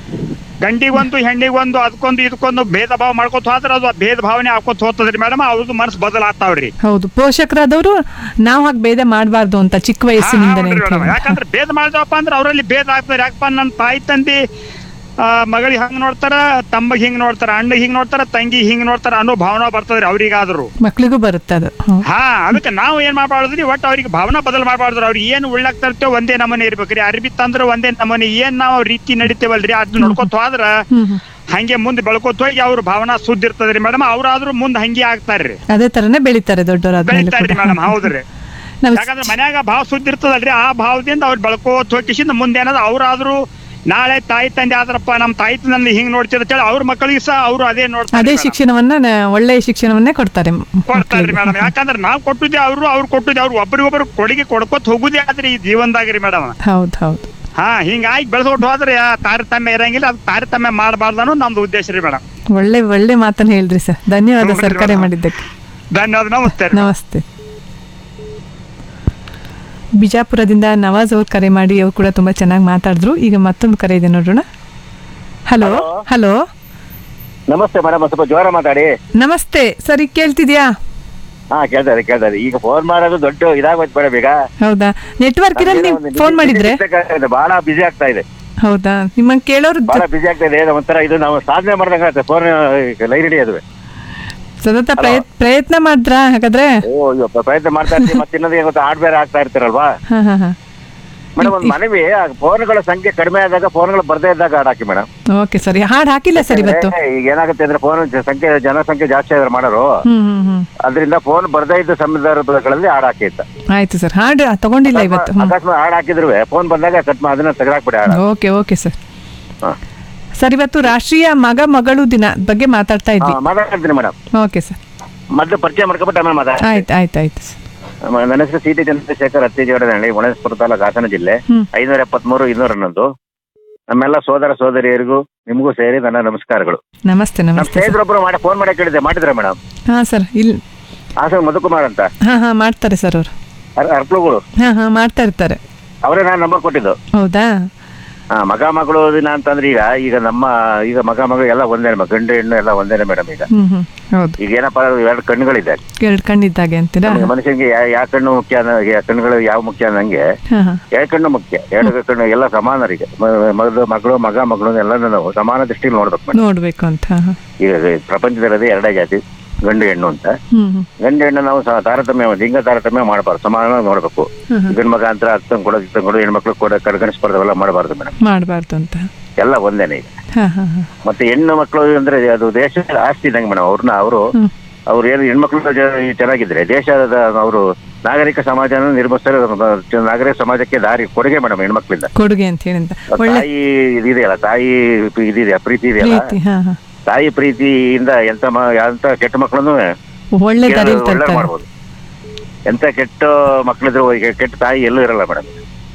ಗಂಡಿಗೊಂದು ಹೆಣ್ಣಿಗೊಂದು ಅದಕ್ಕೊಂದು ಇದಕ್ಕೊಂದು ಭೇದ ಭಾವ ಮಾಡ್ಕೊತ ಹೋದ್ರ ಅದು ಭೇದ ಭಾವನೆ ಹಾಕೋತ ಹೋಗ್ತದ್ರಿ ಮೇಡಮ್ ಅವ್ರದ್ದು ಮನಸ್ಸು ಬದಲಾಗ್ತಾವ್ರಿ ಹೌದು ಪೋಷಕರಾದವರು ನಾವು ಹಾಗೆ ಭೇದ ಮಾಡಬಾರ್ದು ಅಂತ ಚಿಕ್ಕ ಹಾ, ವಯಸ್ಸಿನಿಂದನೇ ಹೌದ್ರಿ ಅಂತ ಮೇಡಮ್. ಹೇಳಿ. ಯಾಕಂದ್ರೆ ಭೇದ ಮಾಡಿದವಪ್ಪ ಅಂದ್ರೆ ಅವರಲ್ಲಿ ಭೇದ ಆಗ್ತಾರೆ ಯಾಕಪ್ಪ ನನ್ನ ತಾಯಿ ತಂದಿ ಆ, ಮಗಳಿಗೆ ಹಂಗ್ ನೋಡ್ತಾರ ತಮ್ಮಗ್ ಹಿಂಗ್ ನೋಡ್ತಾರ ಅಣ್ಣಗ್ ಹಿಂಗ್ ನೋಡ್ತಾರ ತಂಗಿ ಹಿಂಗ್ ನೋಡ್ತಾರ ಅನ್ನೋ ಭಾವನಾ ಬರ್ತದ್ರಿ ಅವ್ರಿಗಾದ್ರು ಮಕ್ಳಿಗೂ ಬರುತ್ತೆ ಅದು ಹೌದು. ಹಾ ಅದಕ್ಕೆ ನಾವು ಏನ್ ಮಾಡ್ಬಾರ್ದ್ರಿ ಒಟ್ಟು ಅವ್ರಿಗೆ ಭಾವನಾ ಬದಲ್ ಮಾಡ್ಬಾರ್ದ್ರಿ ಅವ್ರಿಗೆ ಏನ್ ಉಳ್ಳಾಕ್ ತರ್ತೇವೆ ಒಂದೇ ನಮನೆ ಇರ್ಬೇಕ್ರಿ ಅರ್ಬಿ ತಂದ್ರ ಒಂದೇ ನಮನೆ ಏನ್ ನಾವು ರೀತಿ ನಡಿತೇವಲ್ರಿ ಅದ್ ನೋಡ್ಕೊತ ಹೋದ್ರ ಹ್ಮ್ ಹ್ಮ್. ಹಂಗೆ ಮುಂದೆ ಬೆಳ್ಕೊತ ಹೋಗಿ ಅವ್ರ ಭಾವನಾ ಸುದ್ದ ಇರ್ತದ್ರಿ ಮೇಡಮ್ ಅವ್ರಾದ್ರೂ ಮುಂದೆ ಹಂಗೆ ಆಗ್ತಾರ್ರಿ ಅದೇ ತರನೇ ಬೆಳಿತಾರೆ ದೊಡ್ಡವರಾದ್ಮೇಲೆ ಬೆಳಿತಾರ್ರಿ ಕೂಡ ಮೇಡಮ್ ಹೌದ್ರಿ ನಾವು ಯಾಕಂದ್ರೆ ಮನ್ಯಾಗ ಭಾವ ಸುದ್ದಿ ಇರ್ತದಲ್ರಿ ಆ ಭಾವದಿಂದ ಅವ್ರು ಬೆಳ್ಕೋತ ಹೋಗಿಸಿಂದ ಮುಂದೆ ಏನದ ಅವ್ರಾದ್ರೂ ನಾಳೆ ತಾಯಿ ತಂದೆ ಆದ್ರಪ್ಪ ನಮ್ ತಾಯಿ ತಂದೆ ಹಿಂಗ್ ನೋಡ್ತಿರ ಹೇಳಿ ಅವ್ರ ಮಕ್ಕಳಿಗೆ ಸಹ ಅವ್ರು ಅದೇ ನೋಡ್ತಾರೆ ಅದೇ madam. ಶಿಕ್ಷಣವನ್ನ ನ- ಒಳ್ಳೆಯ ಶಿಕ್ಷಣವನ್ನೇ ಕೊಡ್ತಾರೆ ಮ್- ಕೊಡ್ತಾರ್ರಿ ಮಕ್ಳಿಗೆ. ಮೇಡಮ್ ಯಾಕಂದ್ರೆ ನಾವ್ ಕೊಟ್ಟಿದ್ದೆ ಅವ್ರು ಅವ್ರು ಕೊಟ್ಟಿದ್ದೆ ಅವ್ರು ಒಬ್ರಿಗೊಬ್ರು ಕೊಡುಗೆ ಕೊಡ್ಕೋತ ಹೋಗುದೇ ಆದ್ರಿ ಈ ಜೀವನದಾಗ್ರಿ ಮೇಡಮ್ ಹೌದು ಹೌದು ಹಾ ಹಿಂಗಾಗಿ ಬೆಳೆಸ್ಕೊಟ್ಟು ಹೋದ್ರೆ ಆ ತಾರತಮ್ಯ ಇರಂಗಿಲ್ಲ ಅದು ತಾರತಮ್ಯ ಮಾಡಬಾರ್ದು ಅನ್ನೋದು ನಮ್ದು ಉದ್ದೇಶ ರೀ ಮೇಡಮ್ ಒಳ್ಳೆ ಒಳ್ಳೆ ಮಾತನ್ನ ಹೇಳ್ರಿ ಸರ್ ಧನ್ಯವಾದ ಹ್ಞೂ ಸರ್ ರೀ ಕರೆ ಮೇಡಮ್. ಮಾಡಿದ್ದಕ್ಕೆ ಧನ್ಯವಾದ ನಮಸ್ತೆ ರೀ. ನಮಸ್ತೆ ಬಿಜಾಪುರದಿಂದ ನವಾಜ್ ಅವ್ರು ಕರೆ ಮಾಡಿ ಅವ್ರು ಕೂಡ ತುಂಬಾ ಚೆನ್ನಾಗಿ ಮಾತಾಡಿದ್ರು ಈಗ ಮತ್ತೊಂದು ಕರೆ ಇದೆ ನೋಡೋಣ ಹಲೋ ಹಲೋ ನಮಸ್ತೆ ಮೇಡಮ್ ಸ್ವಲ್ಪ ಜೋರ ಮಾತಾಡಿ ನಮಸ್ತೆ ಸರ್ ಈಗ ಕೇಳ್ತಿದ್ಯಾ ಹಾ ಕೇಳ್ತಾರೆ ಕೇಳ್ತಾರೆ ಈಗ ಫೋನ್ ಮಾಡೋದು ದೊಡ್ಡ ಇದಾಗೋಯ್ತು ಮೇಡಮ್ ಈಗ ಹೌದಾ ನೆಟ್ವರ್ಕ್ ಇರಲ್ಲಿ ನೀವು ಫೋನ್ ಮಾಡಿದ್ರೆ ಬಹಳ ಬಿಸಿ ಆಗ್ತಾ ಇದೆ ಹೌದಾ ನಿಮ್ಮಂಗ್ ಕೇಳೋರು ಬಹಳ ಬಿಸಿ ಆಗ್ತಾ ಇದೆ ಒಂಥರ ಇದು ನಾವು ಸಾಧನೆ ಮಾಡ್ದಂಗ ಫೋನ್ ಲೈನ್ ಹಿಡಿಯೋದು ಸತತ ಪ್ರಯತ್ ಪ್ರಯತ್ನ ಮಾಡಿದ್ರಾ ಹಾಗಾದ್ರೆ ಓ ಅಯ್ಯೋ ಪ- ಪ್ರಯತ್ನ ಮಾಡ್ತಾ ಇರ್ತೀವಿ ಮತ್ತೆ ಇನ್ನೊಂದು ಗೊತ್ತಾ ಹಾಡ್ ಬೇರೆ ಆಗ್ತಾ ಇರ್ತೀರಲ್ವಾ ಹಾ ಹಾ ಹಾ ಮೇಡಮ್ ಒಂದು ಮನವಿ ಫೋನ್ಗಳ ಸಂಖ್ಯೆ ಕಡಿಮೆ ಆದಾಗ ಫೋನ್ಗಳು ಬರ್ದೇ ಇದ್ದಾಗ ಹಾಡ್ ಹಾಕಿ ಮೇಡಮ್ ಓಕೆ ಸರ್ ಹಾಡು ಹಾಕಿಲ್ಲ ಸರ್ ಇವತ್ತು ಈಗ ಏನಾಗುತ್ತೆ ಅಂದ್ರೆ ಫೋನ್ ಸಂಖ್ಯೆ ಜನಸಂಖ್ಯೆ ಜಾಸ್ತಿ ಆದ್ರೆ ಮಾಡೋರು ಹ್ಮ್ ಹ್ಮ್ ಹ್ಮ್ ಅದರಿಂದ ಫೋನ್ ಬರ್ದೇ ಇದ್ದ ಸಂದರ್ಭಗಳಲ್ಲಿ ಹಾಡ್ ಹಾಕಿ ಅಂತ ಆಯ್ತು ಸರ್ ಹಾಡು ತಗೊಂಡಿಲ್ಲ ಇವತ್ತು ಹ್ಮ್ ಅಕಸ್ಮಾತ್ ಹಾಡ್ ಹಾಕಿದ್ರು ಫೋನ್ ಬಂದಾಗ ಕಟ್ ಮಾ ಅದನ್ನ ತೆಗೆದಾಕ್ಬಿಡಿ ಹಾಡ ಓಕೆ ಓಕೆ ಸರ್ ಹಾ. ಸರ್ ಇವತ್ತು ರಾಷ್ಟ್ರೀಯ ಮಗ ಮಗಳು ದಿನ ಬಗ್ಗೆ ಮಾತಾಡ್ತಾ ಇದ್ವಿ ಮಾತಾಡ್ತೀನಿ ಮೇಡಮ್ ಓಕೆ ಸರ್ ಮೊದಲು ಪರಿಚಯ ಮಾಡ್ಕೊಬಿಟ್ಟು ಆಮೇಲೆ ಮಾತಾಡ್ತೀನಿ ಆಯ್ತು ಆಯ್ತು ಆಯ್ತು ಸರ್ ನನ್ನ ಹೆಸರು ಸಿ ಟಿ ಚಂದ್ರಶೇಖರ್ ಅತ್ತಿಜೋಡನಹಳ್ಳಿ ಹುಣಸಪುರ ತಾಲೂಕು ಹಾಸನ ಜಿಲ್ಲೆ ಹ್ಮ್. ಐನೂರ ಎಪ್ಪತ್ಮೂರು ಇನ್ನೂರ ಹನ್ನೊಂದು ನಮ್ಮೆಲ್ಲ ಸೋದರ ಸೋದರಿಯರಿಗೂ ನಿಮಗೂ ಸೇರಿ ನನ್ನ ನಮಸ್ಕಾರಗಳು ನಮಸ್ತೆ ನಮ್ಮ ನಮಸ್ತೆ ಸರ್ ಸ್ನೇಹಿತರೊಬ್ಬರು ಮಾಡಿ ಫೋನ್ ಮಾಡಿ ಕೇಳಿದೆ ಮಾಡಿದ್ರ ಮೇಡಮ್ ಹಾಂ ಸರ್ ಇಲ್ಲಿ ಹಾಸನ ಮಧುಕುಮಾರ್ ಅಂತ ಹಾಂ ಹಾಂ ಮಾಡ್ತಾರೆ ಸರ್ ಅವರು ಅರ್- ಅರ್ಪ್ಲುಗಳು ಹಾಂ ಹಾಂ ಮಾಡ್ತಾ ಇರ್ತಾರೆ ಅವರೇ ನಾನು ನಂಬರ್ ಕೊಟ್ಟಿದ್ದು ಹೌದಾ ಹಾ ಮಗ ಮಗಳು ದಿನ ಅಂತಂದ್ರೆ ಈಗ ಈಗ ನಮ್ಮ ಈಗ ಮಗ ಮಗಳು ಎಲ್ಲ ಒಂದೇ ಗಂಡು ಹೆಣ್ಣು ಎಲ್ಲ ಒಂದೇನೆ ಮೇಡಮ್ ಈಗ ಹ್ಞೂ ಹ್ಞೂ ಹೌದು ಈಗ ಏನಪ್ಪಾ ಎರಡು ಕಣ್ಣುಗಳಿದೆ ಎರಡು ಕಣ್ಣಿದ್ದಾಗೆ ಅಂತೀರಾ ನಮ್ಗೆ ಮನುಷ್ಯನಿಗೆ ಯಾ- ಯಾವ ಕಣ್ಣು ಮುಖ್ಯ ಅನ್ನೋ- ಯಾ- ಕಣ್ಣುಗಳು ಯಾವ ಮುಖ್ಯ ಅನ್ನಂಗೆ ಹಾಂ ಹಾಂ ಎರಡು ಕಣ್ಣು ಮುಖ್ಯ ಎರಡು ಕಣ್ಣು ಎಲ್ಲ ಸಮಾನರಿಗೆ ಮ- ಮಗಳು ಮಗಳು ಮಗ ಮಗಳು ಎಲ್ಲ ನಾವು ಸಮಾನ ದೃಷ್ಟಿಯಲ್ಲಿ ನೋಡ್ಬೇಕು ಮೇಡಮ್ ನೋಡ್ಬೇಕು ಅಂತ ಹಾಂ ಹಾಂ ಈಗ ಪ್ರಪಂಚದಲ್ಲಿರೋದೇ ಎರಡೇ ಜಾತಿ ಗಂಡು ಹೆಣ್ಣು ಅಂತ ಹ್ಞೂ ಹ್ಞೂ ಗಂಡು ಹೆಣ್ಣು ನಾವು ಸ- ತಾರತಮ್ಯ ಲಿಂಗ ತಾರತಮ್ಯ ಮಾಡಬಾರ್ದು ಸಮಾನವಾಗಿ ನೋಡ್ಬೇಕು ಹ್ಮ್ ಹ್ಮ್. ಗಂಡು ಮಗ ಅಂತ ಹತ್ತಂಗ್ ಕೊಡೋದು ಇತ್ತಂಗ್ ಕೊಡೋದು ಹೆಣ್ಮಕ್ಳು ಕೂಡ ಕಡೆಗಣಿಸ್ಬಾರ್ದು ಅವೆಲ್ಲ ಮಾಡಬಾರ್ದು ಮೇಡಮ್ ಮಾಡಬಾರ್ದು ಅಂತ ಎಲ್ಲ ಒಂದೇನೆ ಈಗ ಹಾಂ ಹಾಂ ಹಾಂ ಮತ್ತೆ ಹೆಣ್ಣು ಮಕ್ಕಳು ಅಂದ್ರೆ ಅದು ದೇಶದ ಆಸ್ತಿ ಇದ್ದಂಗೆ ಮೇಡಮ್ ಅವ್ರನ್ನ ಅವರು ಹ್ಞೂ ಅವ್ರು ಏನು ಹೆಣ್ಮಕ್ಳು ಜ- ಚೆನ್ನಾಗಿದ್ರೆ ದೇಶದ ಅವರು ನಾಗರಿಕ ಸಮಾಜನ ನಿರ್ಮಿಸ್ತಾರೆ ಅದು ನಾಗರಿಕ ಸಮಾಜಕ್ಕೆ ದಾರಿ ಕೊಡುಗೆ ಮೇಡಮ್ ಹೆಣ್ಮಕ್ಳಿಂದ ಕೊಡುಗೆ ಅಂತ ಹೇಳಿಂದ ಒಳ್ಳೆ ತಾಯಿ ಇದಿದೆಯಲ್ಲ ತಾಯಿ ಇದಿದೆಯಲ್ಲ ಪ್ರೀತಿ ಇದೆಯಲ್ಲ ಪ್ರೀತಿ ಹಾಂ ಹಾಂ ತಾಯಿ ಪ್ರೀತಿಯಿಂದ ಎಂತ ಮ- ಎಂತ ಕೆಟ್ಟ ಮಕ್ಕಳನ್ನು ಒಳ್ಳೆ ದಾರಿಲಿ ಒಳ್ಳೆ ತರ್ತಾರೆ ಮಾಡ್ಬೋದು ಎಂತ ಕೆಟ್ಟ ಮಕ್ಕಳಿದ್ರು ಈಗ ಕೆಟ್ಟ ತಾಯಿ ಎಲ್ಲೂ ಇರಲ್ಲ ಮೇಡಮ್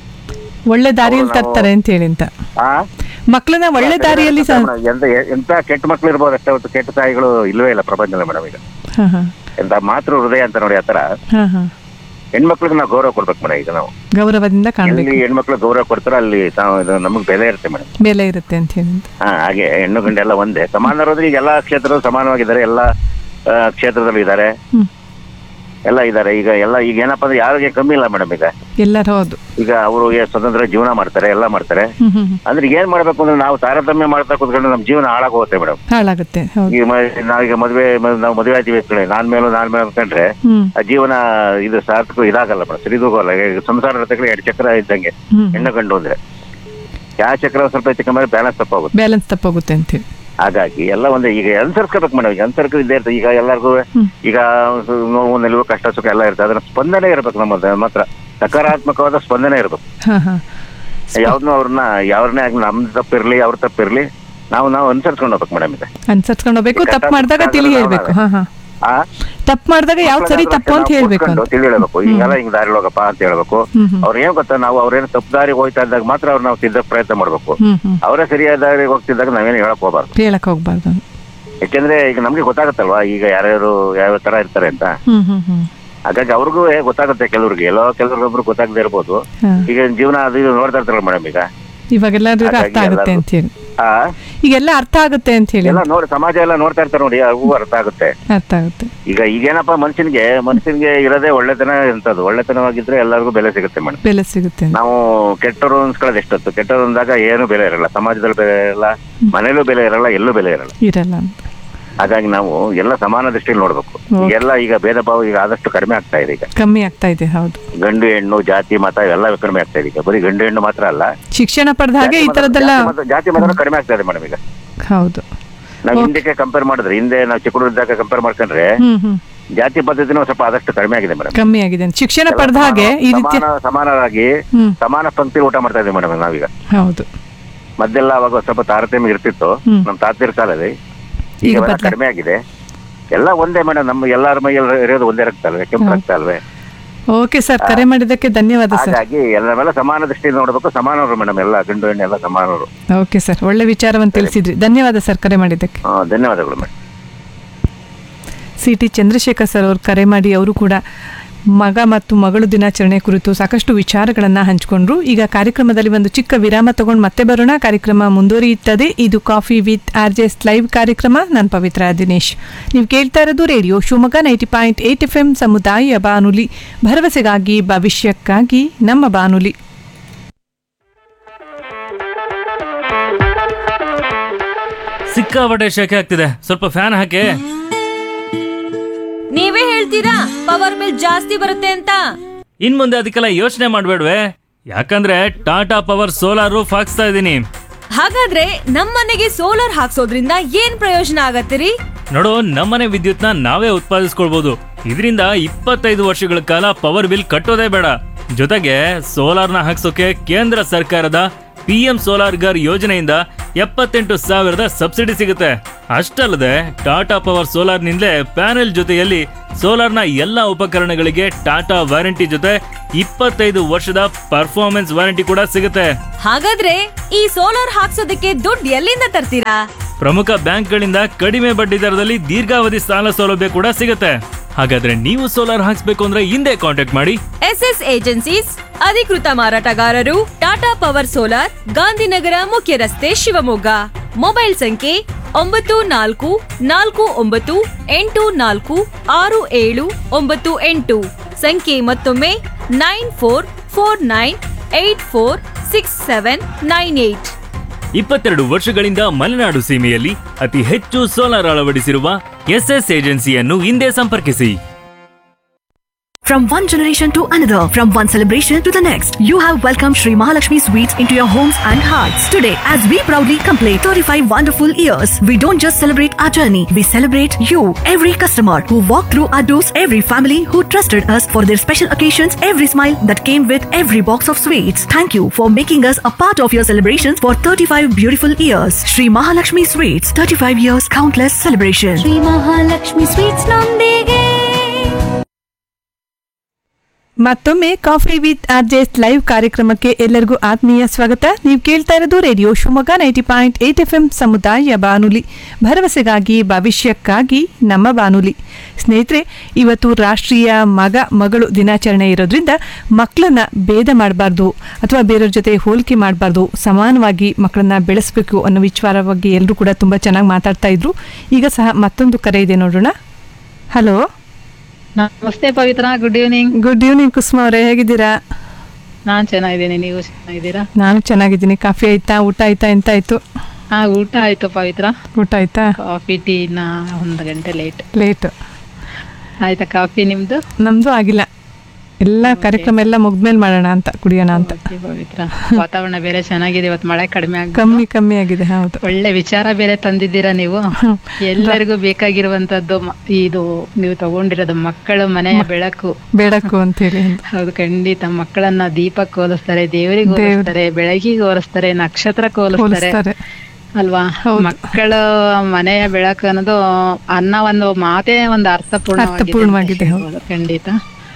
ಒಳ್ಳೆ ದಾರಿಯಲ್ಲಿ ಅವ್ರು ನಾವು- ತರ್ತಾರೆ ಅಂತ ಹೇಳಿ ಅಂತ ಆ ಮಕ್ಕಳನ್ನ ಒಳ್ಳೆ ದಾರಿಯಲ್ಲಿ ಸ ಎಂತ ಎಂತ ಕೆಟ್ಟ ಮಕ್ಳು ಇರ್ಬೋದು ಅಷ್ಟೇ ಹೊತ್ತು ಕೆಟ್ಟ ತಾಯಿಗಳು ಇಲ್ವೇ ಇಲ್ಲ ಪ್ರಪಂಚದಲ್ಲಿ ಮೇಡಮ್ ಈಗ ಹಾಂ ಹಾಂ ಎಂತ ಮಾತೃ ಹೃದಯ ಅಂತ ನೋಡಿ ಆತರ ಹಾಂ ಹಾಂ ಹೆಣ್ಮಕ್ಳಿಗೆ ನಾವು ಗೌರವ ಕೊಡ್ಬೇಕು ಮೇಡಮ್ ಈಗ ನಾವು ಗೌರವದಿಂದ ಕಾಣಬೇಕು ಎಲ್ಲಿ ಹೆಣ್ಮಕ್ಳು ಗೌರವ ಕೊಡ್ತಾರೋ ಅಲ್ಲಿ ತಾವು ಇದು ನಮಗೆ ಬೆಲೆ ಇರುತ್ತೆ ಮೇಡಮ್ ಬೆಲೆ ಇರುತ್ತೆ ಅಂತ ಹೇಳಿ ಅಂತ ಹಾ ಹಾಗೆ ಹೆಣ್ಣು ಗಂಡು ಎಲ್ಲ ಒಂದೇ ಸಮಾನರಾದ್ರೆ ಈಗ ಎಲ್ಲಾ ಕ್ಷೇತ್ರದಲ್ಲೂ ಸಮಾನವಾಗಿದ್ದಾರೆ ಎಲ್ಲ ಆ, ಕ್ಷೇತ್ರದಲ್ಲೂ ಇದ್ದಾರೆ ಹ್ಮ್ ಎಲ್ಲ ಇದ್ದಾರೆ ಈಗ ಎಲ್ಲ ಈಗ ಏನಪ್ಪಾ ಅಂದ್ರೆ ಯಾರಿಗೆ ಕಮ್ಮಿ ಇಲ್ಲ ಮೇಡಮ್ ಈಗ ಎಲ್ಲರೂ ಹೌದು ಈಗ ಅವರು ಸ್ವತಂತ್ರ ಜೀವನ ಮಾಡ್ತಾರೆ ಎಲ್ಲ ಮಾಡ್ತಾರೆ ಹ್ಮ್ ಹ್ಮ್ ಹ್ಮ್. ಅಂದ್ರೆ ಏನ್ ಮಾಡ್ಬೇಕು ಅಂದ್ರೆ ನಾವು ತಾರತಮ್ಯ ಮಾಡ್ತಾ ಕೂತ್ಕೊಂಡು ನಮ್ಮ ಜೀವನ ಹಾಳಾಗೋಗುತ್ತೆ ಮೇಡಮ್ ಹಾಳಾಗುತ್ತೆ ಹೌದು ಈಗ ಮ- ನಾವೀಗ ಮದುವೆ ಮ- ನಾವು ಮದುವೆ ಆಯ್ತೀವಿ ಅಂದ್ಕೊಳ್ಳಿ, ನಾನ್ ಮೇಲೂ ನಾನ್ ಮೇಲೆ ಅಂದ್ಕೊಂಡ್ರೆ ಹ್ಮ್ ಆ ಜೀವನ ಇದು ಸಾರ್ಥಕ ಇದಾಗಲ್ಲ ಮೇಡಮ್ ಸರಿದೂಗಲ್ಲ ಈಗ ಸಂಸಾರ ರಥಗಳು ಎರಡು ಚಕ್ರ ಇದ್ದಂಗೆ ಹ್ಮ್ ಹೆಣ್ಣು ಗಂಡು ಅಂದ್ರೆ ಯಾವ ಚಕ್ರ ಒಂದ್ ಸ್ವಲ್ಪ ಹೆಚ್ಚು ಕಮ್ಮಿ ಬ್ಯಾಲೆನ್ಸ್ ತಪ್ಪಾಗುತ್ತೆ ಬ್ಯಾಲೆನ್ಸ್ ತಪ್ಪೋಗುತ್ತೆ ಅಂತ ಹೇಳಿ ಹಾಗಾಗಿ ಎಲ್ಲ ಒಂದೇ ಈಗ ಅನುಸರಿಸ್ಕೋಬೇಕು ಮೇಡಮ್ ಈಗ ಅನುಸರಿಕೆ ಇದ್ದೇ ಇರ್ತದೆ ಈಗ ಎಲ್ಲರಿಗೂ ಹ್ಮ್. ಈಗ ನೋವು ನಿಲುವು ಕಷ್ಟ ಸುಖ ಎಲ್ಲ ಇರ್ತದೆ ಅದನ್ನ ಸ್ಪಂದನೆ ಇರ್ಬೇಕು ನಮ್ಮ ನಮ್ಮ ಹತ್ರ ಸಕಾರಾತ್ಮಕವಾದ ಸ್ಪಂದನೆ ಇರ್ಬೇಕು ಹಾ ಹಾ ಯಾವ್ದನ್ನೂ ಅವ್ರನ್ನ ಯಾವ್ರನ್ನೇ ಆಗ್ಲಿ ನಮ್ದು ತಪ್ಪಿರ್ಲಿ ಅವ್ರ ತಪ್ಪಿರ್ಲಿ ನಾವು ನಾವು ಅನುಸರಿಸ್ಕೊಂಡು ಹೋಗ್ಬೇಕು ಮೇಡಮ್ ಇದೆ ಅನ್ಸರ್ಸ್ಕೊಂಡು ಹೋಗ್ಬೇಕು ತಪ್ಪು ಮಾಡಿದಾಗ ತಿಳಿ ಹೇಳ್ಬೇಕು ಹಾ ಹಾ ಆ ತಪ್ಪು ಮಾಡಿದಾಗ ಯಾವ್ದು ಸರಿ ತಪ್ಪು ಅಂತ ಹೇಳ್ಬೇಕು ಅಂತ ತಿಳಿ ಹೇಳ್ಬೇಕು ಹಿಂಗೆಲ್ಲ ಹಿಂಗ್ ದಾರಿ ಹೋಗಪ್ಪ ಅಂತ ಹೇಳ್ಬೇಕು ಹ್ಮ್ ಹ್ಮ್ ಅವ್ರ ಏನ್ ಗೊತ್ತಾ ನಾವು ಅವ್ರೇನು ತಪ್ಪು ದಾರಿಗೆ ಹೋಗ್ತಾ ಇದ್ದಾಗ ಮಾತ್ರ ಅವ್ರು ನಾವು ತಿದ್ದಕ್ ಪ್ರಯತ್ನ ಮಾಡ್ಬೇಕು ಹ್ಮ್ ಹ್ಮ್ ಅವರೇ ಸರಿಯಾದ ದಾರಿಗೆ ಹೋಗ್ತಿದ್ದಾಗ ನಾವೇನು ಹೇಳಕ್ ಹೋಗ್ಬಾರ್ದು ಹೇಳಕ್ ಹೋಗ್ಬಾರ್ದು ಯಾಕೆಂದ್ರೆ ಈಗ ನಮ್ಗೆ ಗೊತ್ತಾಗತ್ತಲ್ವಾ ಈಗ ಯಾರ್ಯಾರು ಯಾವ ತರ ಇರ್ತಾರೆ ಅಂತ ಹ್ಮ್ ಹ್ಮ್ ಹ್ಮ್ ಹಾಗಾಗಿ ಅವ್ರಿಗೂ ಗೊತ್ತಾಗುತ್ತೆ ಕೆಲವ್ರಿಗೆ ಎಲ್ಲೋ ಕೆಲವ್ರಿಗೊಬ್ರು ಗೊತ್ತಾಗದೆ ಇರ್ಬೋದು ಹಾ ಈಗ ಜೀವನ ಅದು ಇದು ನೋಡ್ತಾ ಇರ್ತಾರಲ್ಲ ಮೇಡಮ್ ಈಗ ಇವಾಗೆಲ್ಲರಿಗೂ ಅರ್ಥ ಹಾಗಾಗಿ ಆಗುತ್ತೆ ಎಲ್ಲರೂ- ಅಂತ ಹೇಳಿ ಆ ಈಗೆಲ್ಲ ಅರ್ಥ ಆಗುತ್ತೆ ಅಂತ ಹೇಳಿ ಎಲ್ಲ ನೋಡಿ ಸಮಾಜ ಎಲ್ಲ ನೋಡ್ತಾ ಇರ್ತಾರೆ ನೋಡಿ ಅವು ಅರ್ಥ ಆಗುತ್ತೆ ಅರ್ಥ ಆಗುತ್ತೆ ಈಗ ಈಗೇನಪ್ಪ ಮನುಷ್ಯನಿಗೆ ಮನುಷ್ಯನಿಗೆ ಇರೋದೇ ಒಳ್ಳೆತನ ಎಂತದ್ದು ಒಳ್ಳೆತನವಾಗಿದ್ರೆ ಎಲ್ಲರಿಗೂ ಬೆಲೆ ಸಿಗುತ್ತೆ ಮೇಡಮ್ ಬೆಲೆ ಸಿಗುತ್ತೆ ಅಂತ. ನಾವು ಕೆಟ್ಟವರು ಅನ್ಸ್ಕೊಳ್ಳೋದು ಎಷ್ಟೊತ್ತು ಕೆಟ್ಟವರು ಅಂದಾಗ ಏನು ಬೆಲೆ ಇರಲ್ಲ ಸಮಾಜದಲ್ಲಿ ಬೆಲೆ ಇರಲ್ಲ ಮನೇಲೂ ಬೆಲೆ ಇರಲ್ಲ ಎಲ್ಲೂ ಬೆಲೆ ಇರಲ್ಲ ಇರಲ್ಲ ಅಂತ ಹಾಗಾಗಿ ನಾವು ಎಲ್ಲ ಸಮಾನ ದೃಷ್ಟಿಯಲ್ಲಿ ನೋಡ್ಬೇಕು ಈಗೆಲ್ಲ ಈಗ ಭೇದ ಭಾವ ಈಗ ಆದಷ್ಟು ಕಡಿಮೆ ಆಗ್ತಾ ಇದೆ ಈಗ ಕಮ್ಮಿ ಆಗ್ತಾ ಇದೆ ಹೌದು ಗಂಡು ಹೆಣ್ಣು ಜಾತಿ ಮತ ಎಲ್ಲ ಕಡಿಮೆ ಆಗ್ತಾ ಇದೆ ಈಗ ಬರೀ ಗಂಡು ಹೆಣ್ಣು ಮಾತ್ರ ಅಲ್ಲ ಶಿಕ್ಷಣ ಪಡೆದ ಹಾಗೆ ಈ ಜಾತಿ ಮತ- ತರದ್ದೆಲ್ಲ ಜಾತಿ ಮತ- ಜಾತಿ ಮತ ಕಡಿಮೆ ಆಗ್ತಾ ಇದೆ ಮೇಡಮ್ ಈಗ ಹೌದು ನಾವು ಹಿಂದಕ್ಕೆ ಕಂಪೇರ್ ಮಾಡಿದ್ರೆ ಹಿಂದೆ ನಾವು ಚಿಕ್ಕಡಿದ್ದಾಗ ಕಂಪೇರ್ ಮಾಡ್ಕೊಂಡ್ರೆ ಹ್ಮ್ ಹ್ಮ್ ಜಾತಿ ಪದ್ಧತಿನೂ ಸ್ವಲ್ಪ ಆದಷ್ಟು ಕಡಿಮೆ ಆಗಿದೆ ಮೇಡಮ್ ಕಮ್ಮಿ ಆಗಿದೆ ಅಂತ. ಶಿಕ್ಷಣ ಪಡೆದ ಹಾಗೆ ಈ ರೀತಿ ಸಮಾನ ಸಮಾನರಾಗಿ ಹ್ಮ್ ಸಮಾನ ಪಂಕ್ತಿ ಊಟ ಮಾಡ್ತಾ ಇದ್ದೀವಿ ಮೇಡಮ್ ನಾವೀಗ ಹೌದು ಮೊದಲೆಲ್ಲ ಅವಾಗ ಸ್ವಲ್ಪ ತಾರತಮ್ಯ ಇರ್ತಿತ್ತು ಹ್ಮ್. ನಮ್ಮ ತಾತಿರ ಕಾಲದಲ್ಲಿ ಈಗ ಈಗ ಬದ್ಲ- ಕಡಿಮೆ ಆಗಿದೆ ಎಲ್ಲ ಒಂದೇ ಮೇಡಮ್ ನಮ್ಮ ಎಲ್ಲಾರ ಮೈಯಲ್ಲಿ ಇರೋದು ಒಂದೇ ರಕ್ತ ಅಲ್ವೇ ಕೆಂಪು ರಕ್ತ ಅಲ್ವೇ ಓಕೆ ಸರ್ ಕರೆ ಮಾಡಿದ್ದಕ್ಕೆ ಧನ್ಯವಾದ ಸರ್ ಹಾಗಾಗಿ ಎಲ್ಲರ ಮೇಲೆ ಸಮಾನ ದೃಷ್ಟಿಯಿಂದ ನೋಡ್ಬೇಕು ಸಮಾನವರು ಮೇಡಮ್ ಎಲ್ಲ ಗಂಡು ಹೆಣ್ಣು ಎಲ್ಲ ಸಮಾನವರು ಓಕೆ ಸರ್ ಒಳ್ಳೆ ವಿಚಾರವನ್ನು ತಿಳಿಸಿದ್ರಿ ಧನ್ಯವಾದ ಸರ್ ಕರೆ ಮಾಡಿದ್ದಕ್ಕೆ ಆ, ಧನ್ಯವಾದಗಳು madam C T Chandrashekhar sir ಅವರು ಕರೆ ಮಾಡಿ ಅವರು ಕೂಡ ಮಗ ಮತ್ತು ಮಗಳು ದಿನಾಚರಣೆ ಕುರಿತು ಸಾಕಷ್ಟು ವಿಚಾರಗಳನ್ನು ಹಂಚಿಕೊಂಡ್ರು ಈಗ ಕಾರ್ಯಕ್ರಮದಲ್ಲಿ ಒಂದು ಚಿಕ್ಕ ವಿರಾಮ ತಗೊಂಡು ಮತ್ತೆ ಬರೋಣ ಕಾರ್ಯಕ್ರಮ ಮುಂದುವರಿಯುತ್ತದೆ ಇದು coffee with R J S live ಕಾರ್ಯಕ್ರಮ ನಾನು ಪವಿತ್ರ ದಿನೇಶ್ ನೀವು ಕೇಳ್ತಾ ಇರೋದು radio Shivamogga ninety point eight F M ಸಮುದಾಯ ಬಾನುಲಿ ಭರವಸೆಗಾಗಿ ಭವಿಷ್ಯಕ್ಕಾಗಿ ನಮ್ಮ ಬಾನುಲಿ ಸಿಕ್ಕಾಪಟ್ಟೆ ಶೆಕೆ ಆಗ್ತಿದೆ ಸ್ವಲ್ಪ ಫ್ಯಾನ್ ಹಾಕಿ ನೀವೇ ಹೇಳ್ತೀರಾ ಪವರ್ ಬಿಲ್ ಜಾಸ್ತಿ ಬರುತ್ತೆ ಅಂತ ಇನ್ ಮುಂದೆ ಅದಕ್ಕೆಲ್ಲ ಯೋಚನೆ ಮಾಡ್ಬೇಡ್ವೆ ಯಾಕಂದ್ರೆ ಟಾಟಾ ಪವರ್ ಸೋಲಾರ್ ರೂಫ್ ಹಾಕ್ಸ್ತಾ ಇದ್ದೀನಿ ಹಾಗಾದ್ರೆ ನಮ್ಮನೆಗೆ ಸೋಲಾರ್ ಹಾಕ್ಸೋದ್ರಿಂದ ಏನ್ ಪ್ರಯೋಜನ ಆಗತ್ತಿರಿ ನೋಡು ನಮ್ಮನೆ ವಿದ್ಯುತ್ನ ನಾವೇ ಉತ್ಪಾದಿಸ್ಕೊಳ್ಬಹುದು ಇದರಿಂದ ಇಪ್ಪತ್ತೈದು ವರ್ಷಗಳ ಕಾಲ ಪವರ್ ಬಿಲ್ ಕಟ್ಟೋದೇ ಬೇಡ ಜೊತೆಗೆ ಸೋಲಾರ್ನ ಹಾಕ್ಸೋಕೆ ಕೇಂದ್ರ ಸರ್ಕಾರದ ಪಿ ಎಂ ಸೋಲಾರ್ ಗರ್ ಯೋಜನೆಯಿಂದ ಎಪ್ಪತ್ತೆಂಟು ಸಾವಿರದ ಸಬ್ಸಿಡಿ ಸಿಗುತ್ತೆ ಅಷ್ಟಲ್ಲದೆ ಟಾಟಾ ಪವರ್ ಸೋಲಾರ್ನಿಂದಲೇ ಪ್ಯಾನೆಲ್ ಜೊತೆಯಲ್ಲಿ ಸೋಲಾರ್ನ ಎಲ್ಲ ಉಪಕರಣಗಳಿಗೆ ಟಾಟಾ ವಾರಂಟಿ ಜೊತೆ ಇಪ್ಪತ್ತೈದು ವರ್ಷದ ಪರ್ಫಾರ್ಮೆನ್ಸ್ ವಾರಂಟಿ ಕೂಡ ಸಿಗುತ್ತೆ ಹಾಗಾದ್ರೆ ಈ ಸೋಲಾರ್ ಹಾಕ್ಸೋದಕ್ಕೆ ದುಡ್ಡು ಎಲ್ಲಿಂದ ತರ್ತೀರಾ ಪ್ರಮುಖ ಬ್ಯಾಂಕ್ಗಳಿಂದ ಕಡಿಮೆ ಬಡ್ಡಿ ದರದಲ್ಲಿ ದೀರ್ಘಾವಧಿ ಸಾಲ ಸೌಲಭ್ಯ ಕೂಡ ಸಿಗುತ್ತೆ ಹಾಗಾದ್ರೆ ನೀವು ಸೋಲಾರ್ ಹಾಕ್ಸ್ಬೇಕು ಅಂದ್ರೆ ಹಿಂದೆ ಕಾಂಟ್ಯಾಕ್ಟ್ ಮಾಡಿ ಎಸ್ ಎಸ್ ಏಜೆನ್ಸೀಸ್ ಅಧಿಕೃತ ಮಾರಾಟಗಾರರು ಟಾಟಾ ಪವರ್ ಸೋಲಾರ್ ಗಾಂಧಿನಗರ ಮುಖ್ಯ ರಸ್ತೆ ಶಿವಮೊಗ್ಗ ಮೊಬೈಲ್ ಸಂಖ್ಯೆ ಒಂಬತ್ತು ನಾಲ್ಕು ನಾಲ್ಕು ಒಂಬತ್ತು ಎಂಟು ನಾಲ್ಕು ಆರು ಏಳು ಒಂಬತ್ತು ಎಂಟು ಸಂಖ್ಯೆ ಮತ್ತೊಮ್ಮೆ nine four four nine eight four six seven nine eight ಇಪ್ಪತ್ತೆರಡು ವರ್ಷಗಳಿಂದ ಮಲೆನಾಡು ಸೀಮೆಯಲ್ಲಿ ಅತಿ ಹೆಚ್ಚು ಸೋಲಾರ್ ಅಳವಡಿಸಿರುವ ಎಸ್ಎಸ್ ಏಜೆನ್ಸಿಯನ್ನು ಹಿಂದೆ ಸಂಪರ್ಕಿಸಿ From one generation to another, from one celebration to the next, you have welcomed Sri Mahalakshmi Sweets into your homes and hearts. Today, as we proudly complete 35 wonderful years, we don't just celebrate our journey, we celebrate you, every customer who walked through our doors, every family who trusted us for their special occasions, every smile that came with every box of sweets. Thank you for making us a part of your celebrations for 35 beautiful years. Sri Mahalakshmi Sweets, 35 years, countless celebrations. Shri Mahalakshmi sweets ನೊಂದಿಗೆ ಮತ್ತೊಮ್ಮೆ coffee with RJs live ಕಾರ್ಯಕ್ರಮಕ್ಕೆ ಎಲ್ಲರಿಗೂ ಆತ್ಮೀಯ ಸ್ವಾಗತ ನೀವು ಕೇಳ್ತಾ ಇರೋದು radio Shivamogga ninety point eight F M ಸಮುದಾಯ ಬಾನುಲಿ ಭರವಸೆಗಾಗಿ ಭವಿಷ್ಯಕ್ಕಾಗಿ ನಮ್ಮ ಬಾನುಲಿ ಸ್ನೇಹಿತರೆ ಇವತ್ತು ರಾಷ್ಟ್ರೀಯ ಮಗ ಮಗಳು ದಿನಾಚರಣೆ ಇರೋದ್ರಿಂದ ಮಕ್ಕಳನ್ನ ಭೇದ ಮಾಡಬಾರ್ದು ಅಥವಾ ಬೇರೆಯವ್ರ ಜೊತೆ ಹೋಲಿಕೆ ಮಾಡಬಾರ್ದು ಸಮಾನವಾಗಿ ಮಕ್ಕಳನ್ನ ಬೆಳೆಸಬೇಕು ಅನ್ನೋ ವಿಚಾರ ಬಗ್ಗೆ ಎಲ್ಲರೂ ಕೂಡ ತುಂಬ ಚೆನ್ನಾಗಿ ಮಾತಾಡ್ತಾ ಇದ್ರು ಈಗ ಸಹ ಮತ್ತೊಂದು ಕರೆ ಇದೆ ನೋಡೋಣ ಹಲೋ ನಮಸ್ತೆ Pavitra good evening good evening Kusuma ಅವರೇ ಹೇಗಿದ್ದೀರಾ ನಾನ್ ಚೆನ್ನಾಗಿದ್ದೀನಿ ನೀವು ಚೆನ್ನಾಗಿದ್ದೀರಾ ನಾನು ಚೆನ್ನಾಗಿದ್ದೀನಿ ಕಾಫಿ ಆಯ್ತಾ ಊಟ ಆಯ್ತಾ ಎಂತ ಆಯ್ತು ಹಾ ಊಟ ಆಯ್ತು ಪವಿತ್ರ ಊಟ ಆಯ್ತಾ ಕಾಫಿ ಟೀ ನಾ ಒಂದು ಗಂಟೆ ಲೇಟ್ ಲೇಟ್ ಆಯ್ತಾ ಕಾಫಿ ನಿಮ್ದು ನಮ್ದು ಆಗಿಲ್ಲ ಎಲ್ಲ ಕಾರ್ಯಕ್ರಮ ಎಲ್ಲ ಮುಗ್ದ್ಮೇಲೆ ಮಾಡೋಣ ಅಂತ ಕುಡಿಯೋಣ ಅಂತ Okay, ಪವಿತ್ರ ವಾತಾವರಣ ಬೇರೆ ಚೆನ್ನಾಗಿದೆ ಇವತ್ತು ಮಳೆ ಕಡಿಮೆ ಆಗ ಕಮ್ಮಿ ಕಮ್ಮಿ ಆಗಿದೆ ಹೌದು ಒಳ್ಳೆ ವಿಚಾರ ಬೇರೆ ತಂದಿದ್ದೀರಾ ನೀವು ಎಲ್ಲರಿಗೂ ಬೇಕಾಗಿರುವಂತದ್ದು ಮ- ಇದು ನೀವು ತಗೊಂಡಿರೋದು ಮಕ್ಕಳು ಮನೆಯ ಬೆಳಕು ಬೇಡಕ್ಕು ಅಂತ ಹೇಳಿ ಹೌದು ಖಂಡಿತ ಮಕ್ಕಳನ್ನ ದೀಪಕ್ಕೆ ಹೋಲಿಸ್ತಾರೆ ದೇವರಿಗೆ ದೇವ್ರು. ಹೋಲಿಸ್ತಾರೆ ಬೆಳಗಿಗೆ ಹೋಲಿಸ್ತಾರೆ ನಕ್ಷತ್ರಕ್ಕೆ ಹೋಲಿಸ್ತಾರೆ ಹೋಲಿಸ್ತಾರೆ ಅಲ್ವಾ ಮಕ್ಕಳ ಮನೆಯ ಬೆಳಕು ಅನ್ನೋದು ಅನ್ನ ಒಂದು ಮಾತೇ ಒಂದು ಅರ್ಥಪೂರ್ಣವಾಗಿದೆ ಅಂತ ಅರ್ಥಪೂರ್ಣವಾಗಿದೆ, ಹೌದು. ಹೇಳ್ಬೋದು, ಖಂಡಿತ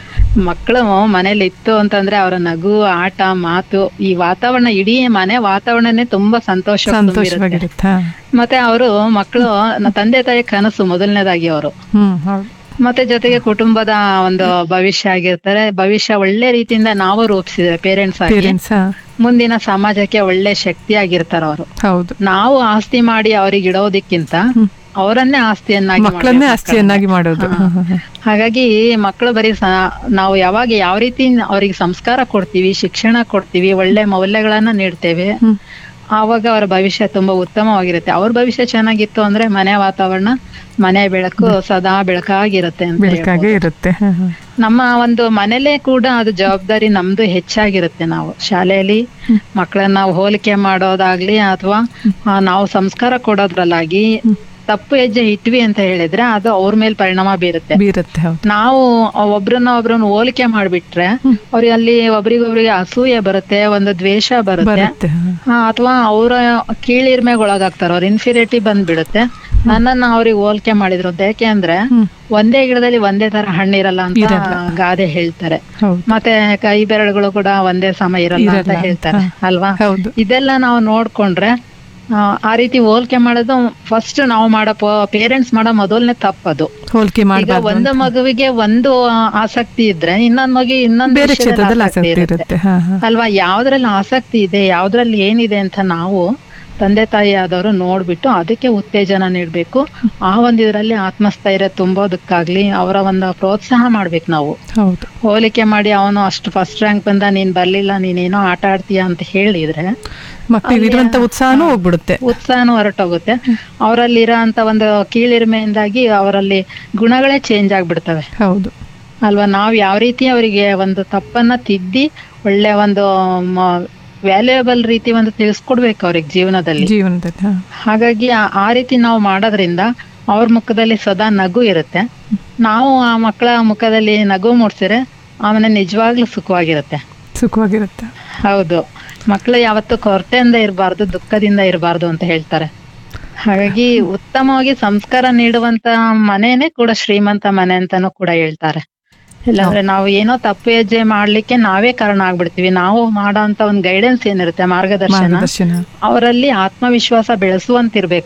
ಮಕ್ಕಳು ಮನೇಲಿ ಇತ್ತು ಅಂತಂದ್ರೆ ಅವರ ನಗು ಆಟ ಮಾತು ಈ ವಾತಾವರಣ ಇಡೀ ಮನೆ ವಾತಾವರಣನೇ ತುಂಬಾ ಸಂತೋಷ ಸಂತೋಷವಾಗಿರುತ್ತಾ ಮತ್ತೆ ಅವರು ಮಕ್ಕಳು ತಂದೆ ತಾಯಿ ಕನಸು ಮೊದಲನೇದಾಗಿ ಅವರು ಹ್ಮ್ ಹೌದು ಮತ್ತೆ ಜೊತೆಗೆ ಕುಟುಂಬದ ಒಂದು ಭವಿಷ್ಯ ಆಗಿರ್ತಾರೆ ಭವಿಷ್ಯ ಒಳ್ಳೆ ರೀತಿಯಿಂದ ನಾವು ರೂಪಿಸಿದ್ರೆ ಪೇರೆಂಟ್ಸ್ ಆಗಿ ಪೇರೆಂಟ್ಸ್ ಮುಂದಿನ ಸಮಾಜಕ್ಕೆ ಒಳ್ಳೆ ಶಕ್ತಿ ಆಗಿರ್ತಾರ ಅವರು ಹೌದು ನಾವು ಆಸ್ತಿ ಮಾಡಿ ಅವ್ರಿಗೆ ಇಡೋದಕ್ಕಿಂತ ಅವರನ್ನೇ ಆಸ್ತಿಯನ್ನಾಗಿ ಮಕ್ಕಳನ್ನೇ ಮಾಡ್ಬೇಕು ಆಸ್ತಿಯನ್ನಾಗಿ ಮಾಡೋದು ಹಾ. ಹಾಗಾಗಿ ಮಕ್ಕಳು ಬರೀ ಸ- ನಾವು ಯಾವಾಗ ಯಾವ ರೀತಿ ಅವ್ರಿಗೆ ಸಂಸ್ಕಾರ ಕೊಡ್ತೀವಿ ಶಿಕ್ಷಣ ಕೊಡ್ತೀವಿ ಒಳ್ಳೆ ಮೌಲ್ಯಗಳನ್ನ ನೀಡ್ತೇವೆ ಆವಾಗ ಅವರ ಭವಿಷ್ಯ ತುಂಬಾ ಉತ್ತಮವಾಗಿರುತ್ತೆ ಅವ್ರ ಭವಿಷ್ಯ ಚೆನ್ನಾಗಿತ್ತು ಅಂದ್ರೆ ಮನೆ ವಾತಾವರಣ ಮನೆ ಬೆಳಕು ಸದಾ ಬೆಳಕಾಗಿರುತ್ತೆ ಅಂತ ಬೆಳಕಾಗೆ ಹೇಳ್ಬೋದು. ಇರುತ್ತೆ ಹ, ಹ. ನಮ್ಮ ಒಂದು ಮನೇಲೆ ಕೂಡ ಅದು ಜವಾಬ್ದಾರಿ ನಮ್ದು ಹೆಚ್ಚಾಗಿರುತ್ತೆ ನಾವು ಶಾಲೆಯಲ್ಲಿ ಮಕ್ಕಳನ್ನ ನಾವು ಹೋಲಿಕೆ ಮಾಡೋದಾಗ್ಲಿ ಅಥವಾ ಆ, ನಾವು ಸಂಸ್ಕಾರ ಕೊಡೋದ್ರಲ್ಲಾಗಿ ತಪ್ಪು ಹೆಜ್ಜೆ ಇಟ್ವಿ ಅಂತ ಹೇಳಿದ್ರೆ ಅದು ಅವ್ರ ಮೇಲೆ ಪರಿಣಾಮ ಬೀರುತ್ತೆ ಬೀರುತ್ತೆ ಹೌದು ನಾವು ಒಬ್ರನ್ನ ಒಬ್ರನ್ನ ಹೋಲಿಕೆ ಮಾಡ್ಬಿಟ್ರೆ ಅವ್ರಿಗೆ ಅಲ್ಲಿ ಒಬ್ರಿಗೊಬ್ರಿಗೆ ಅಸೂಯೆ ಬರುತ್ತೆ ಒಂದು ದ್ವೇಷ ಬರುತ್ತೆ ಬರುತ್ತೆ ಹ. ಅಥವಾ ಅವರ ಕೀಳಿರ್ಮೆಗೆ ಒಳಗಾಗ್ತಾರ ಅವ್ರ ಇನ್ಫೀರಿಯರಿಟಿ ಬಂದ್ಬಿಡುತ್ತೆ ನನ್ನನ್ನ ಅವ್ರಿಗೆ ಹೋಲಿಕೆ ಮಾಡಿದ್ರು ಅಂತ ಯಾಕೆ ಅಂದ್ರೆ ಒಂದೇ ಗಿಡದಲ್ಲಿ ಒಂದೇ ತರ ಹಣ್ಣಿರಲ್ಲ ಅಂತ ಇರಲ್ಲ. ಗಾದೆ ಹೇಳ್ತಾರೆ ಹೌದು ಮತ್ತೆ ಕೈ ಬೆರಳುಗಳು ಕೂಡ ಒಂದೇ ಸಮ ಇರಲ್ಲ ಅಂತ ಇರಲ್ಲ ಅಂತ. ಹೇಳ್ತಾರೆ ಅಲ್ವಾ ಹೌದು ಇದೆಲ್ಲ ನಾವು ನೋಡ್ಕೊಂಡ್ರೆ ಆ, ಆ ರೀತಿ ಹೋಲಿಕೆ ಮಾಡೋದು ಫಸ್ಟ್ ನಾವು ಮಾಡೋ ಪೇರೆಂಟ್ಸ್ ಮಾಡೋ ಮೊದಲನೇ ತಪ್ಪದು ಹೋಲಿಕೆ ಈಗ ಮಾಡಬಾರ್ದು ಒಂದು ಮಗುವಿಗೆ ಒಂದು ಆ, ಆಸಕ್ತಿ ಇದ್ರೆ ಇನ್ನೊಂದ್ ಮಗು ಇನ್ನೊಂದು ಬೇರೆ ವಿಷಯದಲ್ಲಿ ಕ್ಷೇತ್ರದಲ್ಲಿ ಆಸಕ್ತಿ ಆಸಕ್ತಿ ಇರುತ್ತೆ ಇರುತ್ತೆ ಹ, ಹ. ಅಲ್ವಾ ಯಾವ್ದ್ರಲ್ಲಿ ಆಸಕ್ತಿ ಇದೆ ಯಾವ್ದ್ರಲ್ಲಿ ಏನಿದೆ ಅಂತ ನಾವು ತಂದೆ ತಾಯಿ ಆದವರು ನೋಡ್ಬಿಟ್ಟು ಅದಕ್ಕೆ ಉತ್ತೇಜನ ನೀಡ್ಬೇಕು ಆ ಒಂದ್ ಇದ್ರಲ್ಲಿ ಆತ್ಮಸ್ಥೈರ್ಯ ತುಂಬೋದಕ್ಕಾಗ್ಲಿ ಅವರ ಒಂದು ಪ್ರೋತ್ಸಾಹ ಮಾಡ್ಬೇಕು ನಾವು ಹೌದು ಹೋಲಿಕೆ ಮಾಡಿ ಅವನು ಅಷ್ಟು ಫಸ್ಟ್ ರ್ಯಾಂಕ್ ಬಂದ ನೀನ್ ಬರ್ಲಿಲ್ಲ ನೀನೇನೋ ಆಟ ಆಡ್ತೀಯ ಅಂತ ಹೇಳಿದ್ರೆ ಮಕ್ಕಳಿಗೆ ಇರುವಂತ ಉತ್ಸಾಹನೂ ಹೋಗ್ಬಿಡುತ್ತೆ ಉತ್ಸಾಹನೂ ಹೊರಟೋಗುತ್ತೆ ಅವರಲ್ಲಿ ಅಂತ ಒಂದು ಕೀಳಿರಿಮೆಯಿಂದಾಗಿ ಅವರಲ್ಲಿ ಗುಣಗಳೇ ಚೇಂಜ್ ಆಗ್ಬಿಡ್ತವೆ ಹೌದು ಅಲ್ವಾ ನಾವ್ ಯಾವ ರೀತಿ ಅವರಿಗೆ ಒಂದು ತಪ್ಪನ್ನ ತಿದ್ದಿ ಒಳ್ಳೆ ಒಂದು ವ್ಯಾಲ್ಯೂಯಬಲ್ ರೀತಿ ಒಂದು ತಿಳಿಸ್ಕೊಡ್ಬೇಕು ಅವ್ರಿಗೆ ಜೀವನದಲ್ಲಿ ಜೀವನದಲ್ಲಿ ಹಾ. ಹಾಗಾಗಿ ಆ- ಆ ರೀತಿ ನಾವು ಮಾಡೋದ್ರಿಂದ ಅವ್ರ ಮುಖದಲ್ಲಿ ಸದಾ ನಗು ಇರುತ್ತೆ ನಾವು ಆ ಮಕ್ಕಳ ಮುಖದಲ್ಲಿ ನಗು ಮೂಡ್ಸಿದ್ರೆ ಆಮೇಲೆ ನಿಜವಾಗ್ಲೂ ಸುಖವಾಗಿರುತ್ತೆ ಸುಖವಾಗಿರುತ್ತೆ ಹೌದು ಮಕ್ಕಳು ಯಾವತ್ತೂ ಕೊರತೆಯಿಂದ ಇರಬಾರ್ದು ದುಃಖದಿಂದ ಇರಬಾರ್ದು ಅಂತ ಹೇಳ್ತಾರೆ ಹಾಗಾಗಿ ಉತ್ತಮವಾಗಿ ಸಂಸ್ಕಾರ ನೀಡುವಂತ ಮನೆನೇ ಕೂಡ ಶ್ರೀಮಂತ ಮನೆ ಅಂತಾನೂ ಕೂಡ ಹೇಳ್ತಾರೆ ಇಲ್ಲಾಂದ್ರೆ ನಾವು ಏನೋ ತಪ್ಪು ಹೆಜ್ಜೆ ಮಾಡ್ಲಿಕ್ಕೆ ನಾವೇ ಕಾರಣ ಆಗ್ಬಿಡ್ತೀವಿ ನಾವು ಮಾಡೋ ಅಂತ ಒಂದು ಗೈಡೆನ್ಸ್ ಏನಿರುತ್ತೆ ಮಾರ್ಗದರ್ಶನ ಮಾರ್ಗದರ್ಶನ ಅವರಲ್ಲಿ ಆತ್ಮವಿಶ್ವಾಸ ಬೆಳೆಸುವಂತಿರ್ಬೇಕು